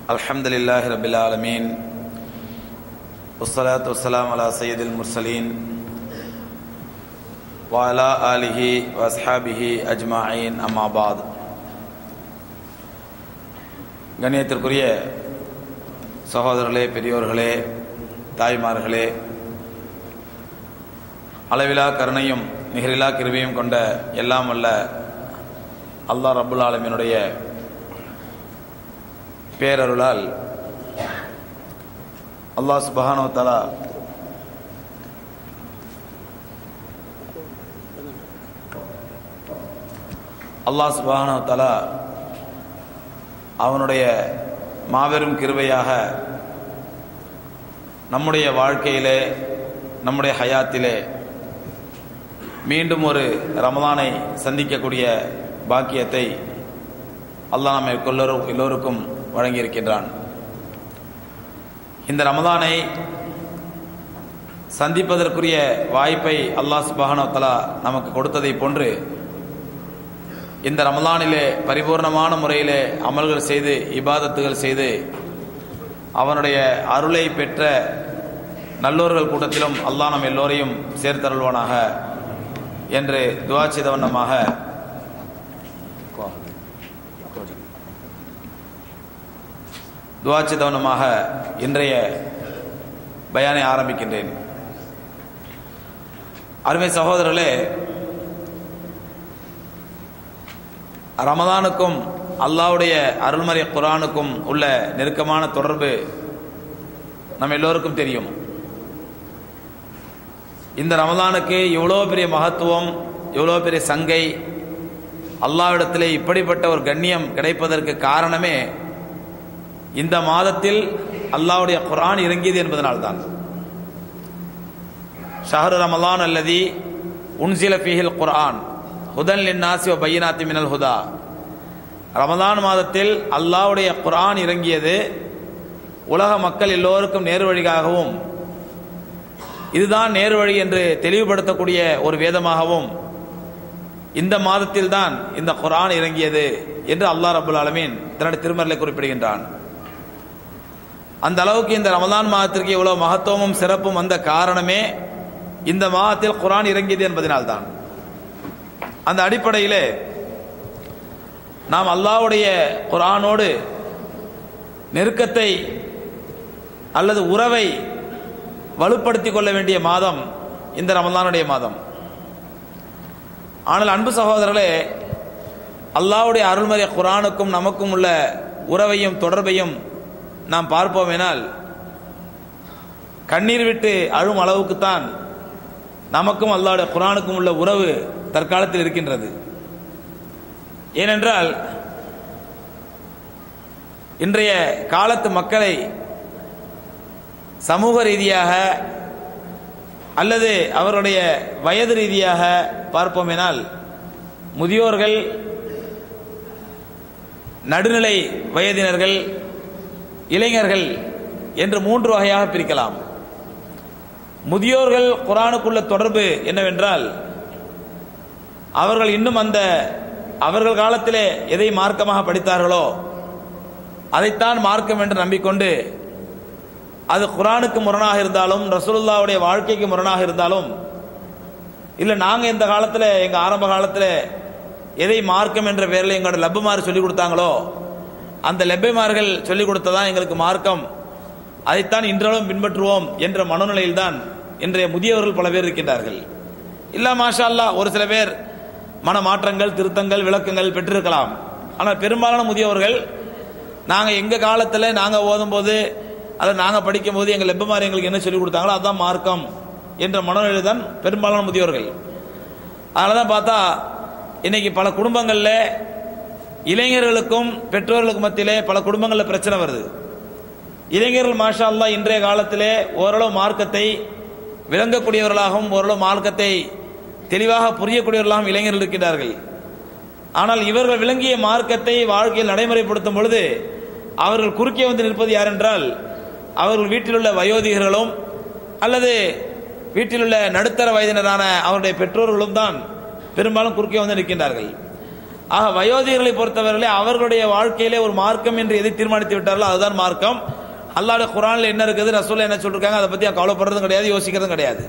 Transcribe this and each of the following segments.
الحمد لله رب العالمين والصلاة والسلام على سيد المرسلين وعلى آله وأصحابه أجمعين أما بعد கண்ணியத்திற்குரிய சகோதரர்களே பெரியோர்களே தாய்மார்களே அளவிலா கருணையும் நிகரிலா கிருபையும் கொண்ட எல்லாம் வல்ல அல்லாஹ் ரபுல் ஆலமினுடைய பேரருளால் அல்லாஹ் சுபஹானோ தலா அல்லாஹ் சுபஹானோ தலா அவனுடைய மாபெரும் கிருபையாக நம்முடைய வாழ்க்கையிலே நம்முடைய ஹயாத்திலே மீண்டும் ஒரு ரமலானை சந்திக்கக்கூடிய பாக்கியத்தை அல்லாஹ் நம்ம எல்லோரும் எல்லோருக்கும் வழங்கியிருக்கின்றான் இந்த ரமதானை சந்திப்பதற்குரிய வாய்ப்பை அல்லாஹ் சுபஹானோ தலா நமக்கு கொடுத்ததை போன்று இந்த ரமலானிலே பரிபூர்ணமான முறையிலே அமல்கள் செய்து இபாதத்துகள் செய்து அவனுடைய அருளை பெற்ற நல்லோர்கள் கூட்டத்திலும் அல்லாஹ் நம் எல்லோரையும் சேர்த்தருள்வானாக என்று துவா செய்தவண்ணமாக துவா செய்தவனமாக இன்றைய பயானை ஆரம்பிக்கின்றேன் அருமை சகோதரர்களே ரமதானுக்கும் அல்லாவுடைய அருள்மறை குரானுக்கும் உள்ள நெருக்கமான தொடர்பு நம்ம எல்லோருக்கும் தெரியும் இந்த ரமதானுக்கு இவ்வளோ பெரிய மகத்துவம் இவ்வளோ பெரிய சங்கை அல்லாவிடத்திலே இப்படிப்பட்ட ஒரு கண்ணியம் கிடைப்பதற்கு காரணமே இந்த மாதத்தில் அல்லாவுடைய குரான் இறங்கியது என்பதனால்தான் ஷஹரு ரமலான் அல்லதி உன்சில பீஹில் குரான் ஹுதன் லின்னாசி ஒ பையனாத்தி மினல் ஹுதா ரமதான் மாதத்தில் அல்லாவுடைய குரான் இறங்கியது உலக மக்கள் எல்லோருக்கும் நேரு வழிகாகவும் இதுதான் நேரு வழி என்று தெளிவுபடுத்தக்கூடிய ஒரு வேதமாகவும் இந்த மாதத்தில் தான் இந்த குரான் இறங்கியது என்று அல்லாஹ் ரபுல் ஆலமீன் தன்னுடைய திருமறையை குறிப்பிடுகின்றான் அந்த அளவுக்கு இந்த ரமதான் மாதத்திற்கு இவ்வளவு மகத்துவமும் சிறப்பும் வந்த காரணமே இந்த மாதத்தில் குரான் இறங்கியது என்பதனால்தான் அந்த அடிப்படையிலே நாம் அல்லாவுடைய குரானோடு நெருக்கத்தை அல்லது உறவை வலுப்படுத்திக் கொள்ள வேண்டிய மாதம் இந்த ரமலானுடைய மாதம் ஆனால் அன்பு சகோதரர்களே அல்லாவுடைய அருள்மறை குரானுக்கும் நமக்கும் உள்ள உறவையும் தொடர்பையும் நாம் பார்ப்போமேனால் கண்ணீர் விட்டு அழும் அளவுக்குத்தான் நமக்கும் அல்லாவுடைய குரானுக்கும் உள்ள உறவு தற்காலத்தில் இருக்கின்றது ஏனென்றால் இன்றைய காலத்து மக்களை சமூக ரீதியாக அல்லது அவருடைய வயது ரீதியாக பார்ப்போமேனால் முதியோர்கள் நடுநிலை வயதினர்கள் இளைஞர்கள் என்று மூன்று வகையாக பிரிக்கலாம் முதியோர்கள் குரானுக்குள்ள தொடர்பு என்னவென்றால் அவர்கள் இன்னும் அந்த அவர்கள் காலத்திலே எதை மார்க்கமாக படித்தார்களோ அதைத்தான் மார்க்கம் என்று நம்பிக்கொண்டு அது குரானுக்கு முரணாக இருந்தாலும் ரசூலுல்லாவுடைய வாழ்க்கைக்கு முரணாக இருந்தாலும் இல்லை நாங்கள் இந்த காலத்தில் எங்கள் ஆரம்ப காலத்தில் எதை மார்க்கம் என்ற பெயரில் எங்களோட லெப்பமாறு சொல்லிக் கொடுத்தாங்களோ அந்த லெப்பைமார்கள் சொல்லிக் கொடுத்ததான் எங்களுக்கு மார்க்கம் அதைத்தான் இன்றளவும் பின்பற்றுவோம் என்ற மனநிலையில்தான் இன்றைய முதியவர்கள் பல பேர் இருக்கின்றார்கள் இல்ல மாஷா அல்லா ஒரு சில பேர் மன மாற்றங்கள் திருத்தங்கள் விளக்கங்கள் பெற்றிருக்கலாம் ஆனால் பெரும்பாலான முதியவர்கள் நாங்கள் எங்கள் காலத்தில் நாங்கள் ஓதும்போது அதை நாங்கள் படிக்கும் போது எங்கள் லெப்பமாரி எங்களுக்கு என்ன சொல்லிக் கொடுத்தாங்களோ அதுதான் மார்க்கம் என்ற மனநிலை தான் பெரும்பாலான முதியோர்கள் அதனால தான் பார்த்தா இன்னைக்கு பல குடும்பங்களில் இளைஞர்களுக்கும் பெற்றோர்களுக்கும் மத்தியிலே பல குடும்பங்களில் பிரச்சனை வருது இளைஞர்கள் மாஷா அல்லா இன்றைய காலத்திலே ஓரளவு மார்க்கத்தை விளங்கக்கூடியவர்களாகவும் ஓரளவு மார்க்கத்தை தெளிவாக புரியக்கூடியவர்களாகவும் இளைஞர்கள் இருக்கின்றார்கள் ஆனால் இவர்கள் விளங்கிய மார்க்கத்தை வாழ்க்கையில் நடைமுறைப்படுத்தும் பொழுது அவர்கள் குறுக்கே வந்து நிற்பது யார் என்றால் அவர்கள் வீட்டில் உள்ள வயோதிகர்களும் அல்லது வீட்டில் உள்ள நடுத்தர வயதினரான அவருடைய பெற்றோர்களும் தான் பெரும்பாலும் குறுக்கே வந்து நிற்கின்றார்கள் ஆக வயோதிகர்களை பொறுத்தவரையிலே அவர்களுடைய வாழ்க்கையிலே ஒரு மார்க்கம் என்று எதை தீர்மானித்து விட்டார்களோ அதுதான் மார்க்கம் அல்லாஹ்வுடைய குரான்ல என்ன இருக்குது ரசூல் என்ன சொல்லிருக்காங்க அதை பத்தி கவலைப்படுறதும் கிடையாது யோசிக்கிறதும் கிடையாது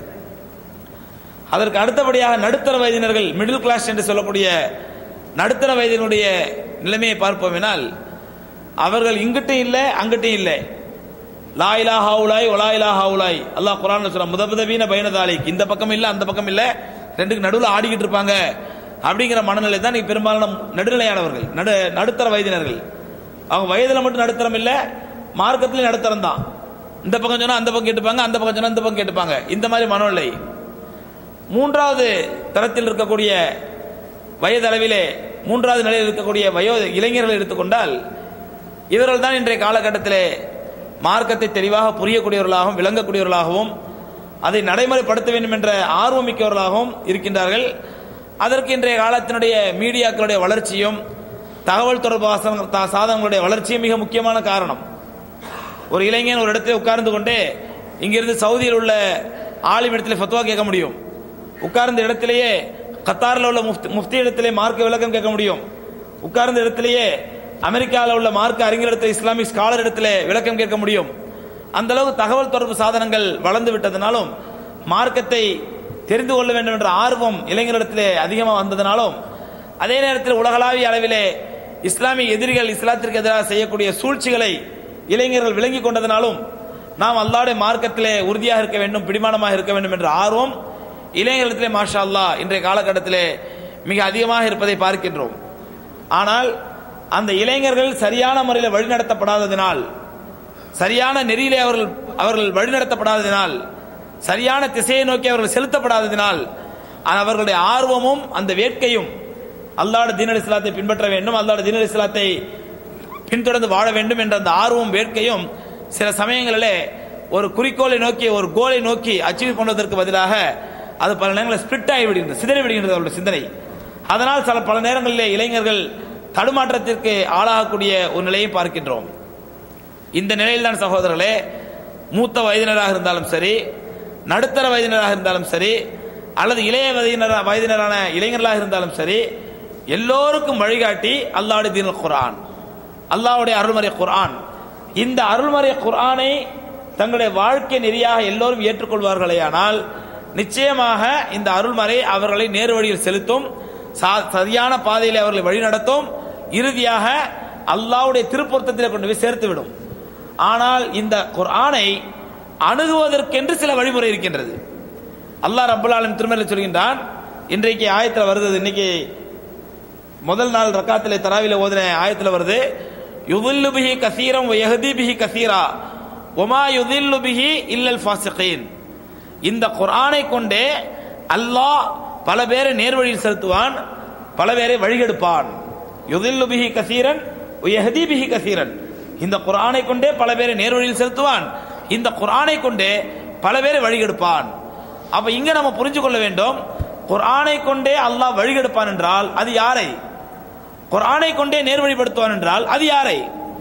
அதற்கு அடுத்தபடியாக நடுத்தர வயதினர்கள் மிடில் கிளாஸ் என்று சொல்லக்கூடிய நடுத்தர வயதினுடைய நிலைமையை பார்ப்போமெனால் அவர்கள் இங்கிட்டும் இல்லை அங்கிட்டும் இல்லை லா இலா ஹவுலாய் ஒலா இலா ஹவுலாய் அல்லாஹ் குரான் சொல்ற முதபதவீன பயனதாலிக் இந்த பக்கம் இல்லை அந்த பக்கம் இல்லை ரெண்டுக்கு நடுவில் ஆடிக்கிட்டு இருப்பாங்க அப்படிங்கிற மனநிலை தான் இன்னைக்கு பெரும்பாலான நடுநிலையானவர்கள் நடு நடுத்தர வயதினர்கள் அவங்க வயதில் மட்டும் நடுத்தரம் இல்லை மார்க்கத்திலையும் நடுத்தரம் தான் இந்த பக்கம் சொன்னா அந்த பக்கம் கேட்டுப்பாங்க அந்த பக்கம் சொன்னா இந்த பக்கம் கேட்டுப்பாங்க இந்த மாதிரி மனநிலை மூன்றாவது தரத்தில் இருக்கக்கூடிய வயதளவிலே மூன்றாவது நிலையில் இருக்கக்கூடிய வயோ இளைஞர்கள் எடுத்துக்கொண்டால் இவர்கள் தான் இன்றைய காலகட்டத்திலே மார்க்கத்தை தெளிவாக புரியக்கூடியவர்களாகவும் விளங்கக்கூடியவர்களாகவும் அதை நடைமுறைப்படுத்த வேண்டும் என்ற ஆர்வம் மிக்கவர்களாகவும் இருக்கின்றார்கள் அதற்கு இன்றைய காலத்தினுடைய மீடியாக்களுடைய வளர்ச்சியும் தகவல் தொடர்பு சாதன- தா- சாதனங்களுடைய வளர்ச்சியும் மிக முக்கியமான காரணம் ஒரு இளைஞன் ஒரு இடத்துல உட்கார்ந்து கொண்டே இங்கிருந்து சவுதியில் உள்ள ஆலிம் இடத்துல ஃபத்வா கேட்க முடியும் உட்கார்ந்த இடத்திலேயே கத்தாரில் உள்ள முஃப்தி முஃப்தி இடத்திலே மார்க்க விளக்கம் கேட்க முடியும் உட்கார்ந்த இடத்திலேயே அமெரிக்காவில் உள்ள மார்க்க அறிஞர் இடத்துல இஸ்லாமிக் ஸ்காலர் இடத்துல விளக்கம் கேட்க முடியும் அந்த அளவுக்கு தகவல் தொடர்பு சாதனங்கள் வளர்ந்து விட்டதனாலும் மார்க்கத்தை தெரிந்து கொள்ள வேண்டும் என்ற ஆர்வம் இளைஞரிடத்திலே அதிகமாக வந்ததனாலும் அதே நேரத்தில் உலகளாவிய அளவிலே இஸ்லாமிய எதிரிகள் இஸ்லாத்திற்கு எதிராக செய்யக்கூடிய சூழ்ச்சிகளை இளைஞர்கள் விளங்கிக் கொண்டதனாலும் நாம் அல்லாஹ்வுடைய மார்க்கத்திலே உறுதியாக இருக்க வேண்டும் பிடிமானமாக இருக்க வேண்டும் என்ற ஆர்வம் இளைஞர்களிடத்திலே மாஷா அல்லாஹ் இன்றைய காலகட்டத்திலே மிக அதிகமாக இருப்பதை பார்க்கின்றோம் ஆனால் அந்த இளைஞர்கள் சரியான முறையில் வழிநடத்தப்படாததினால் சரியான நெறியிலே அவர்கள் அவர்கள் வழிநடத்தப்படாததினால் சரியான திசையை நோக்கி அவர்கள் செலுத்தப்படாததினால் அவர்களுடைய ஆர்வமும் அந்த வேட்கையும் அல்லாஹ் தீனல் இஸ்லாத்தை பின்பற்ற வேண்டும் அல்லாஹ் தீனல் இஸ்லாத்தை பின்தொடர்ந்து வாழ வேண்டும் என்ற அந்த ஆர்வம் வேட்கையும் சில சமயங்களிலே ஒரு குறிக்கோளை நோக்கி ஒரு கோலை நோக்கி அச்சீவ் பண்ணுவதற்கு பதிலாக அது பல நேரங்களில் ஸ்பிரிட் ஆகி விடுகின்றது சிதறி விடுகின்றது அவருடைய சிந்தனை அதனால் சில பல நேரங்களிலே இளைஞர்கள் தடுமாற்றத்திற்கு ஆளாகக்கூடிய ஒரு நிலையை பார்க்கின்றோம் இந்த நிலையில் தான் சகோதரர்களே மூத்த வயதினராக இருந்தாலும் சரி நடுத்தர வயதினராக இருந்தாலும் சரி அல்லது இளைய வயதினர வயதினரான இளைஞர்களாக இருந்தாலும் சரி எல்லோருக்கும் வழிகாட்டி அல்லாஹ்வுடைய தீனுல் குர்ஆன் அல்லாஹ்வுடைய அருள்மறை குர்ஆன் இந்த அருள்மறை குர்ஆனை தங்களுடைய வாழ்க்கை நெறியாக எல்லோரும் ஏற்றுக்கொள்வார்களேயானால் நிச்சயமாக இந்த அருள்மறை அவர்களை நேரு வழியில் செலுத்தும் சா- சரியான பாதையில் அவர்களை வழிநடத்தும் இறுதியாக அல்லாஹ்வுடைய திருப்பொருத்தத்தில் கொண்டு போய் சேர்த்துவிடும் ஆனால் இந்த குர்ஆனை அணுகுவதற்கென்று சில வழிமுறை இருக்கின்றது அல்லாஹ் ரப்பல் ஆலமீன் திருமறையில் சொல்கின்றான் இன்றைக்கு ஆயத்தில் வருது இன்னைக்கு முதல் நாள் ரக்காத்திலே தராவில ஓதின ஆயத்தில் வருது யுதில்லு பிஹி கசீரம் யஹதி பிஹி கசீரா ஒமா யுதில்லு பிஹி இல்லல் ஃபாசிகீன் இந்த குர்ஆனை கொண்டே அல்லாஹ் பல பேரை நேர்வழியில் செலுத்துவான் பல பேரை வழிகெடுப்பான் யுதில்லு பிஹி கசீரன் யஹதி பிஹி கசீரன் இந்த குர்ஆனை கொண்டே பல பேரை நேர்வழியில் செலுத்துவான் இந்த குர்ஆனை கொண்டே பல பேரை வழிகெடுப்பான் அப்ப இங்க நம்ம புரிஞ்சு கொள்ள வேண்டும் குர்ஆனை கொண்டே அல்லாஹ் வழிகெடுப்பான் என்றால் அது யாரை குர்ஆனை கொண்டே நேர்வழிப்படுத்துவான் என்றால் அது யாரை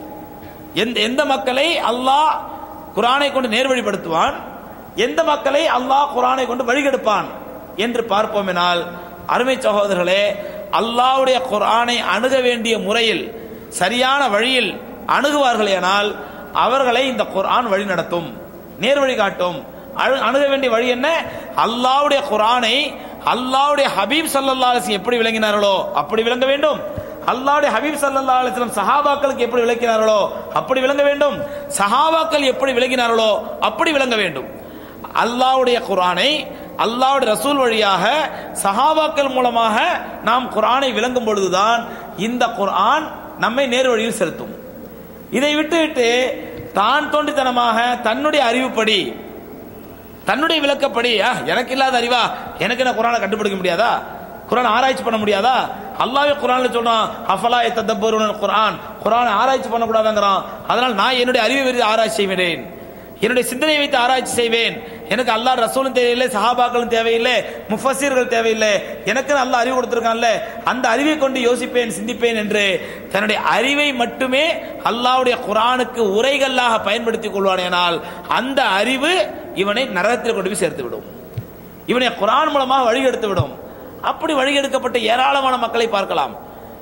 எந்த எந்த மக்களை அல்லாஹ் குர்ஆனை கொண்டு நேர்வழிப்படுத்துவான் எந்த மக்களை அல்லாஹ் குர்ஆனை கொண்டு வழிகெடுப்பான் என்று பார்ப்போமெனால் அருமை சகோதரர்களே அல்லாஹ்வுடைய குர்ஆனை அணுக வேண்டிய முறையில் சரியான வழியில் அணுகுவார்களேனால் அவர்களை இந்த குர்ஆன் வழி நடத்தும் நேர்வழி காட்டும் அழு- அணுக வேண்டிய வழி என்ன அல்லாஹ்வுடைய குர்ஆனை அல்லாஹ்வுடைய ஹபீப் ஸல்லல்லாஹு அலைஹி வஸல்லம் எப்படி விளங்கினார்களோ அப்படி விளங்க வேண்டும் அல்லாஹ்வுடைய ஹபீப் ஸல்லல்லாஹு அலைஹி வஸல்லம் சஹாபாக்களுக்கு எப்படி விளக்கினார்களோ அப்படி விளங்க வேண்டும் சஹாபாக்கள் எப்படி விளங்கினார்களோ அப்படி விளங்க வேண்டும் அல்லாஹ்வுடைய குர்ஆனை அல்லாஹ்வுடைய ரசூல் வழியாக சஹாபாக்கள் மூலமாக நாம் குர்ஆனை விளங்கும் பொழுதுதான் இந்த குர்ஆன் நம்மை நேர் வழியில் செலுத்தும் இதை விட்டுவிட்டு தான் தோண்டித்தனமாக தன்னுடைய அறிவுப்படி தன்னுடைய விளக்கப்படி "ஆ, எனக்கு இல்லாத அறிவா எனக்கு என்ன குரானை கண்டுபிடிக்க முடியாதா குரான் ஆராய்ச்சி பண்ண முடியாதா அல்லாவே குரான்ல சொல்றான் அஃபலா தத்தப்பருவன் குரான் குரானை ஆராய்ச்சி பண்ணக்கூடாதாங்கிறான் அதனால் நான் என்னுடைய அறிவை வைத்து ஆராய்ச்சி செய்வேன் என்னுடைய சிந்தனையை வைத்து ஆராய்ச்சி செய்வேன் எனக்கு அல்லாஹ் ரசூலும் தேவையில்லை சஹாபாக்களும் தேவையில்லை முஃபஸீர்கள் தேவையில்லை எனக்கு அல்லாஹ் அறிவு கொடுத்திருக்கான்ல அந்த அறிவை கொண்டு யோசிப்பேன் சிந்திப்பேன் என்று தன்னுடைய அறிவை மட்டுமே அல்லாஹ்வுடைய குரானுக்கு உரைகளாக பயன்படுத்திக் கொள்வானேனால் அந்த அறிவு இவனை நரகத்தில் கொண்டு போய் சேர்த்து விடும் இவனை குரான் மூலமாக வழிகெடுத்து விடும் அப்படி வழிகெடுக்கப்பட்ட ஏராளமான மக்களை பார்க்கலாம்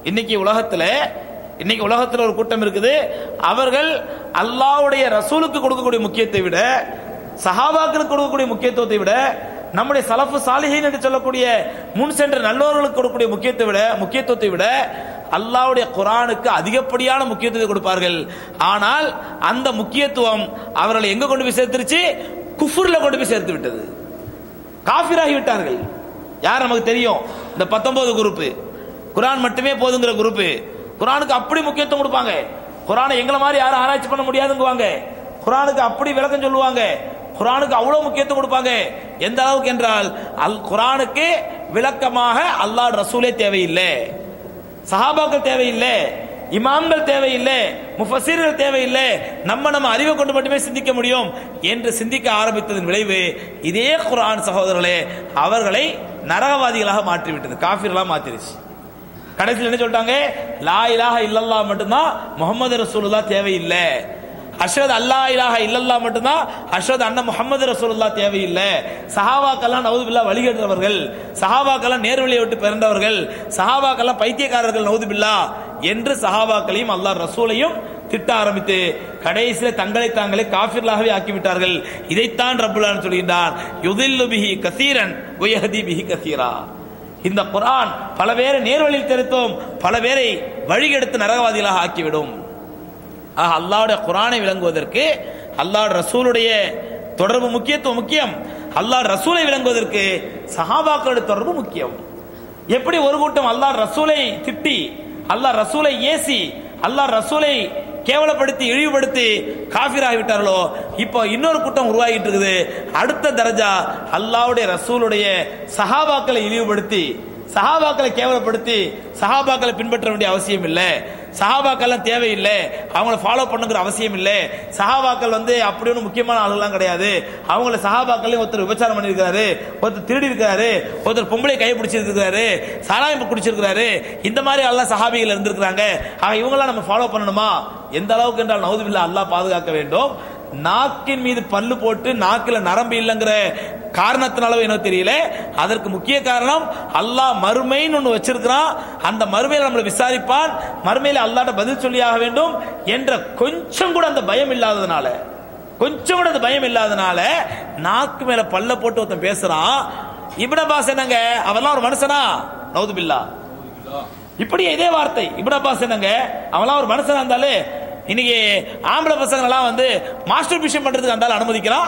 இன்னைக்கு உலகத்துல இன்னைக்கு உலகத்துல ஒரு கூட்டம் இருக்குது அவர்கள் அல்லாஹ்வுடைய ரசூலுக்கு கொடுக்கக்கூடிய முக்கியத்தை விட சஹாபாக்களுக்கு கொடுக்கக்கூடிய முக்கியத்துவத்தை விட நம்முடைய சலஃபு சாலிஹீன் என்று சொல்லக்கூடிய முன் சென்ற நல்லோர்களுக்கு கொடுக்கக்கூடிய முக்கியத்தை விட முக்கியத்துவத்தை விட அல்லாஹ்வுடைய குரானுக்கு அதிகப்படியான முக்கியத்துவத்தை கொடுப்பார்கள் ஆனால் அந்த முக்கியத்துவம் அவர்களை எங்க கொண்டு போய் சேர்த்துருச்சு குஃபுர்ல கொண்டு போய் சேர்த்து விட்டது காஃபிராகி விட்டார்கள் யார் நமக்கு தெரியும் இந்த பத்தொன்பது குரூப் குரான் மட்டுமே போதுங்கிற குரூப் குரானுக்கு அப்படி முக்கியத்துவம் கொடுப்பாங்க குரானை எங்களை மாதிரி யாரும் ஆராய்ச்சி பண்ண முடியாதுங்குவாங்க குரானுக்கு அப்படி விளக்கம் சொல்லுவாங்க குரானுக்கு அவ்வளவு முக்கியத்துவம் கொடுப்பாங்க எந்த அளவுக்கு என்றால் அல் குரானுக்கு விளக்கமாக அல்லாஹ் ரசூலே தேவையில்லை சஹாபாக்கள் தேவையில்லை இமாம்கள் தேவையில்லை முஃபசீர்கள் தேவையில்லை நம்ம நம்ம அறிவை கொண்டு மட்டுமே சிந்திக்க முடியும் என்று சிந்திக்க ஆரம்பித்ததன் விளைவு இதே குர்ஆன் சகோதரர்களே அவர்களை நரகவாதிகளாக மாற்றிவிட்டது காஃபிர்களாக மாத்திருச்சு கடைசியில் என்ன சொல்லிட்டாங்க லா இலாஹ இல்லல்லாஹ் மட்டும்தான் முகமது ரசூலுல்லாஹ் தேவையில்லை அஷ்ரத் அல்லா இலாஹ இல்லல்லா மட்டும்தான் அஷ்ரத் அண்ணன் முகமது ரசூலுல்லா தேவையில்லை சஹாபாக்கெல்லாம் நவுதுபில்லா வழிகேற்றவர்கள் சஹாபாக்கெல்லாம் நேர்வழியை விட்டு பிறந்தவர்கள் சஹாபாக்கெல்லாம் பைத்தியக்காரர்கள் நவுதுபில்லா என்று சஹாபாக்களையும் அல்லாஹ் ரசூலையும் திட்ட ஆரம்பித்து கடைசியில தங்களை தாங்களே காஃபிர்களாகவே ஆக்கிவிட்டார்கள் இதைத்தான் ரப்புல்லான்னு சொல்கின்றான் யுதில்லு பிஹி கசீரன் உயஹதி பிஹி கசீரா இந்த குர்ஆன் பல பேரை நேர்வழியில் திருத்தும் பல பேரை வழிகெடுத்து நரகவாதிகளாக ஆக்கிவிடும் ஆக அல்லாவுடைய குரானை விளங்குவதற்கு அல்லாஹ் ரசூலுடைய தொடர்பு முக்கியத்துவம் முக்கியம் அல்லாஹ் ரசூலை விளங்குவதற்கு சஹாபாக்களுடைய தொடர்பு முக்கியம் எப்படி ஒரு கூட்டம் அல்லாஹ் ரசூலை திட்டி அல்லாஹ் ரசூலை ஏசி அல்லாஹ் ரசூலை கேவலப்படுத்தி இழிவுபடுத்தி காஃபிராகி விட்டார்களோ இப்போ இன்னொரு கூட்டம் உருவாகிட்டு இருக்குது அடுத்த தரஜா அல்லாஹ்வுடைய ரசூலுடைய சஹாபாக்களை இழிவுபடுத்தி சஹாபாக்களை கேவலப்படுத்தி சஹாபாக்களை பின்பற்ற வேண்டிய அவசியம் இல்லை சஹாபாக்கள்லாம் தேவையில்லை அவங்கள ஃபாலோ பண்ணுங்கிற அவசியம் இல்லை சஹாபாக்கள் வந்து அப்படி ஒன்றும் முக்கியமான ஆளுலாம் கிடையாது அவங்கள சஹாபாக்களையும் ஒருத்தர் விபச்சாரம் பண்ணியிருக்காரு ஒருத்தர் திருடி இருக்காரு ஒருத்தர் பொம்பளை கை பிடிச்சிருக்காரு சாராயம் குடிச்சிருக்காரு இந்த மாதிரி எல்லாம் சஹாபிகள் இருந்திருக்கிறாங்க ஆக இவங்களாம் நம்ம ஃபாலோ பண்ணணுமா எந்த அளவுக்கு என்றால் நவுதுபில்லா அல்லாஹ் பாதுகாக்க வேண்டும் நாக்கின் மீது பல்லு போட்டு நாக்குல நரம்பு இல்லைங்கிற காரணத்தினாலவோ என்ன தெரியல அதற்கு முக்கிய காரணம் அல்லாஹ் மறுமைன்னு ஒன்று வச்சிருக்கிறான் அந்த மறுமையில நம்மளை விசாரிப்பான் மறுமையில அல்லாட்ட பதில் சொல்லியாக வேண்டும் என்ற கொஞ்சம் கூட அந்த பயம் இல்லாததுனால கொஞ்சம் கூட அந்த பயம் இல்லாதனால நாக்கு மேல பல்ல போட்டு ஒருத்தன் பேசுறான் இப்ன பாஸ் என்னங்க அவெல்லாம் ஒரு மனுஷனா நவுதுபில்லா இப்படி இதே வார்த்தை இப்ன அப்பாஸ் என்னங்க அவன்லாம் ஒரு மனுஷனா இருந்தாலே இன்னைக்கு ஆம்பளை பசங்க எல்லாம் வந்து மாஸ்டர் பிஷன் பண்றதுக்கு அந்த ஆள் அனுமதிக்கிறான்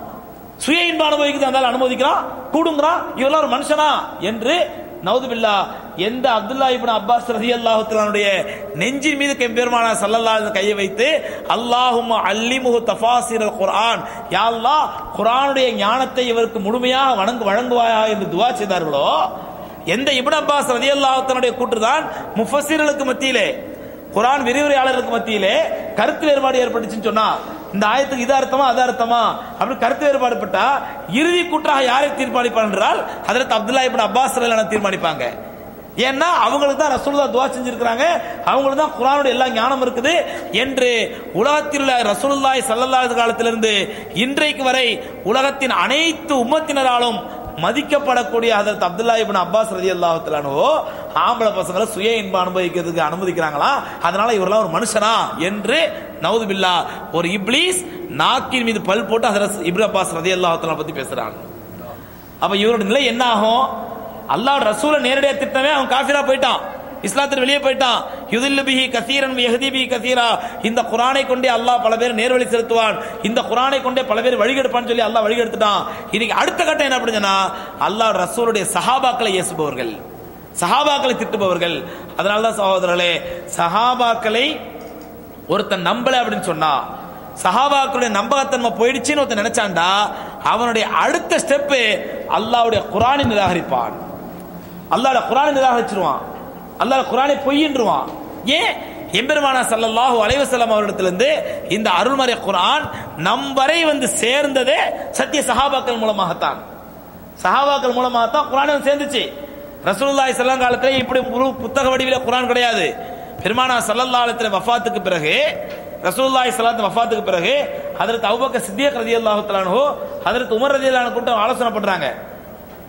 சுய இன்ப அனுபவிக்கிறது அந்த ஆள் அனுமதிக்கிறான் கூடுங்கிறான் இவெல்லாம் ஒரு மனுஷனா என்று நவுதுபில்லா எந்த அப்துல்லா இப்னு அப்பாஸ் ரலியல்லாஹு நெஞ்சின் மீது கெம்பெருமானா ஸல்லல்லாஹு அலைஹி கையை வைத்து அல்லாஹும்ம அல்லிமுஹு தஃபாசிரல் குர்ஆன் யா அல்லாஹ் குர்ஆனுடைய ஞானத்தை இவருக்கு முழுமையாக வணங்கு வழங்குவாயா என்று துஆ செய்தார்களோ எந்த இப்னு அப்பாஸ் ரலியல்லாஹு தன்னுடைய கூற்றுதான் முஃபஸ்ஸிர்களுக்கு மத்தியிலே குர்ஆன் விரிவுரையாளர்களுக்கு மத்தியிலே கருத்து வேறுபாடு ஏற்பட்டுச்சுன்னு சொன்னா இந்த ஆயத்துக்கு இது அர்த்தமா அது அர்த்தமா அப்படி கருத்து வேறுபாடு பட்டா இறுதி கூற்றாக யாரை தீர்மானிப்பார் என்றால் ஹதரத் அப்துல்லா இப்னு அப்பாஸ் ரலியல்லாஹு தீர்மானிப்பாங்க ஏன்னா அவங்களுக்கு தான் ரசூலுல்லாஹ் துவா செஞ்சிருக்கிறாங்க அவங்களுக்கு தான் குர்ஆனுடைய எல்லா ஞானம் இருக்குது என்று உலகத்தில் உள்ள ரசூலுல்லாஹி ஸல்லல்லாஹு அலைஹி காலத்திலிருந்து இன்றைக்கு வரை உலகத்தின் அனைத்து உம்மத்தினராலும் மதிக்கப்படக்கூடிய ஹதரத் அப்துல்லா இப்னு அப்பாஸ் ரலியல்லாஹு தஆலாவோ ஆம்பளை பசங்களை சுய இன்பம் அனுபவிக்கிறதுக்கு அனுமதிக்கிறாங்களா அதனால இவரெல்லாம் ஒரு மனுஷனா என்று நவுது பில்லா ஒரு இப்லீஸ் நாக்கின் மீது பல் போட்டு ஹதரத் இப்னு அப்பாஸ் ரலியல்லாஹு தஆலா பத்தி பேசுறாங்க அப்ப இவரோட நிலை என்ன ஆகும் அல்லாஹ் ரசூலை நேரடியா திட்டமே அவன் காஃபிரா போயிட்டான் இஸ்லாத்தில் வெளியே போயிட்டான் யுதில்லு பிஹி கசீரன் யஹ்தி பிஹி கசீரா இந்த குரானை கொண்டே அல்லாஹ் பல பேர் நேர்வழி செலுத்துவான் இந்த குரானை கொண்டே பல பேர் வழிகெடுப்பான்னு சொல்லி அல்லாஹ் வழிகெடுத்துட்டான் இன்னைக்கு அடுத்த கட்டம் என்ன அப்படின்னா அல்லாஹ் ரசூலுடைய சஹாபாக்களை ஏசுபவர்கள் சஹாபாக்களை திட்டுபவர்கள் அதனால தான் சகோதரர்களே சஹாபாக்களை ஒருத்தன் நம்பல அப்படின்னு சொன்னா சஹாபாக்களுடைய நம்பகத்தன்மை போயிடுச்சுன்னு ஒருத்தன் நினைச்சாண்டா அவனுடைய அடுத்த ஸ்டெப் அல்லாஹ்வுடைய குரானை நிராகரிப்பான் அல்லாஹ்வுடைய குரானை நிராகரிச்சிருவான் அல்லாஹ் குரானை பொய்யின்றுவான் ஏன் எம்பெருமானா ஸல்லல்லாஹு அலைஹி வஸல்லம் அவரிடத்திலிருந்து இந்த அருள்மறை குரான் நம் வரை வந்து சேர்ந்ததே சத்திய சஹாபாக்கள் மூலமாகத்தான் சஹாபாக்கள் மூலமாகத்தான் குரான் வந்து சேர்ந்துச்சு ரசூலுல்லாஹி ஸல்லல்லாஹு காலத்துல இப்படி ஒரு புத்தக வடிவில குரான் கிடையாது பெருமானா ஸல்லல்லாஹு அலைஹி வஸல்லம் வஃபாத்துக்கு பிறகு ரசூலுல்லாஹி ஸல்லல்லாஹு வஃபாத்துக்கு பிறகு ஹஜரத் அபூபக்கர் சித்திக் ரலியல்லாஹு தஆலா அன்ஹு ஹஜரத் உமர் ரலியல்லாஹு அன்ஹு கூட்டம் ஆலோசனை பண்றாங்க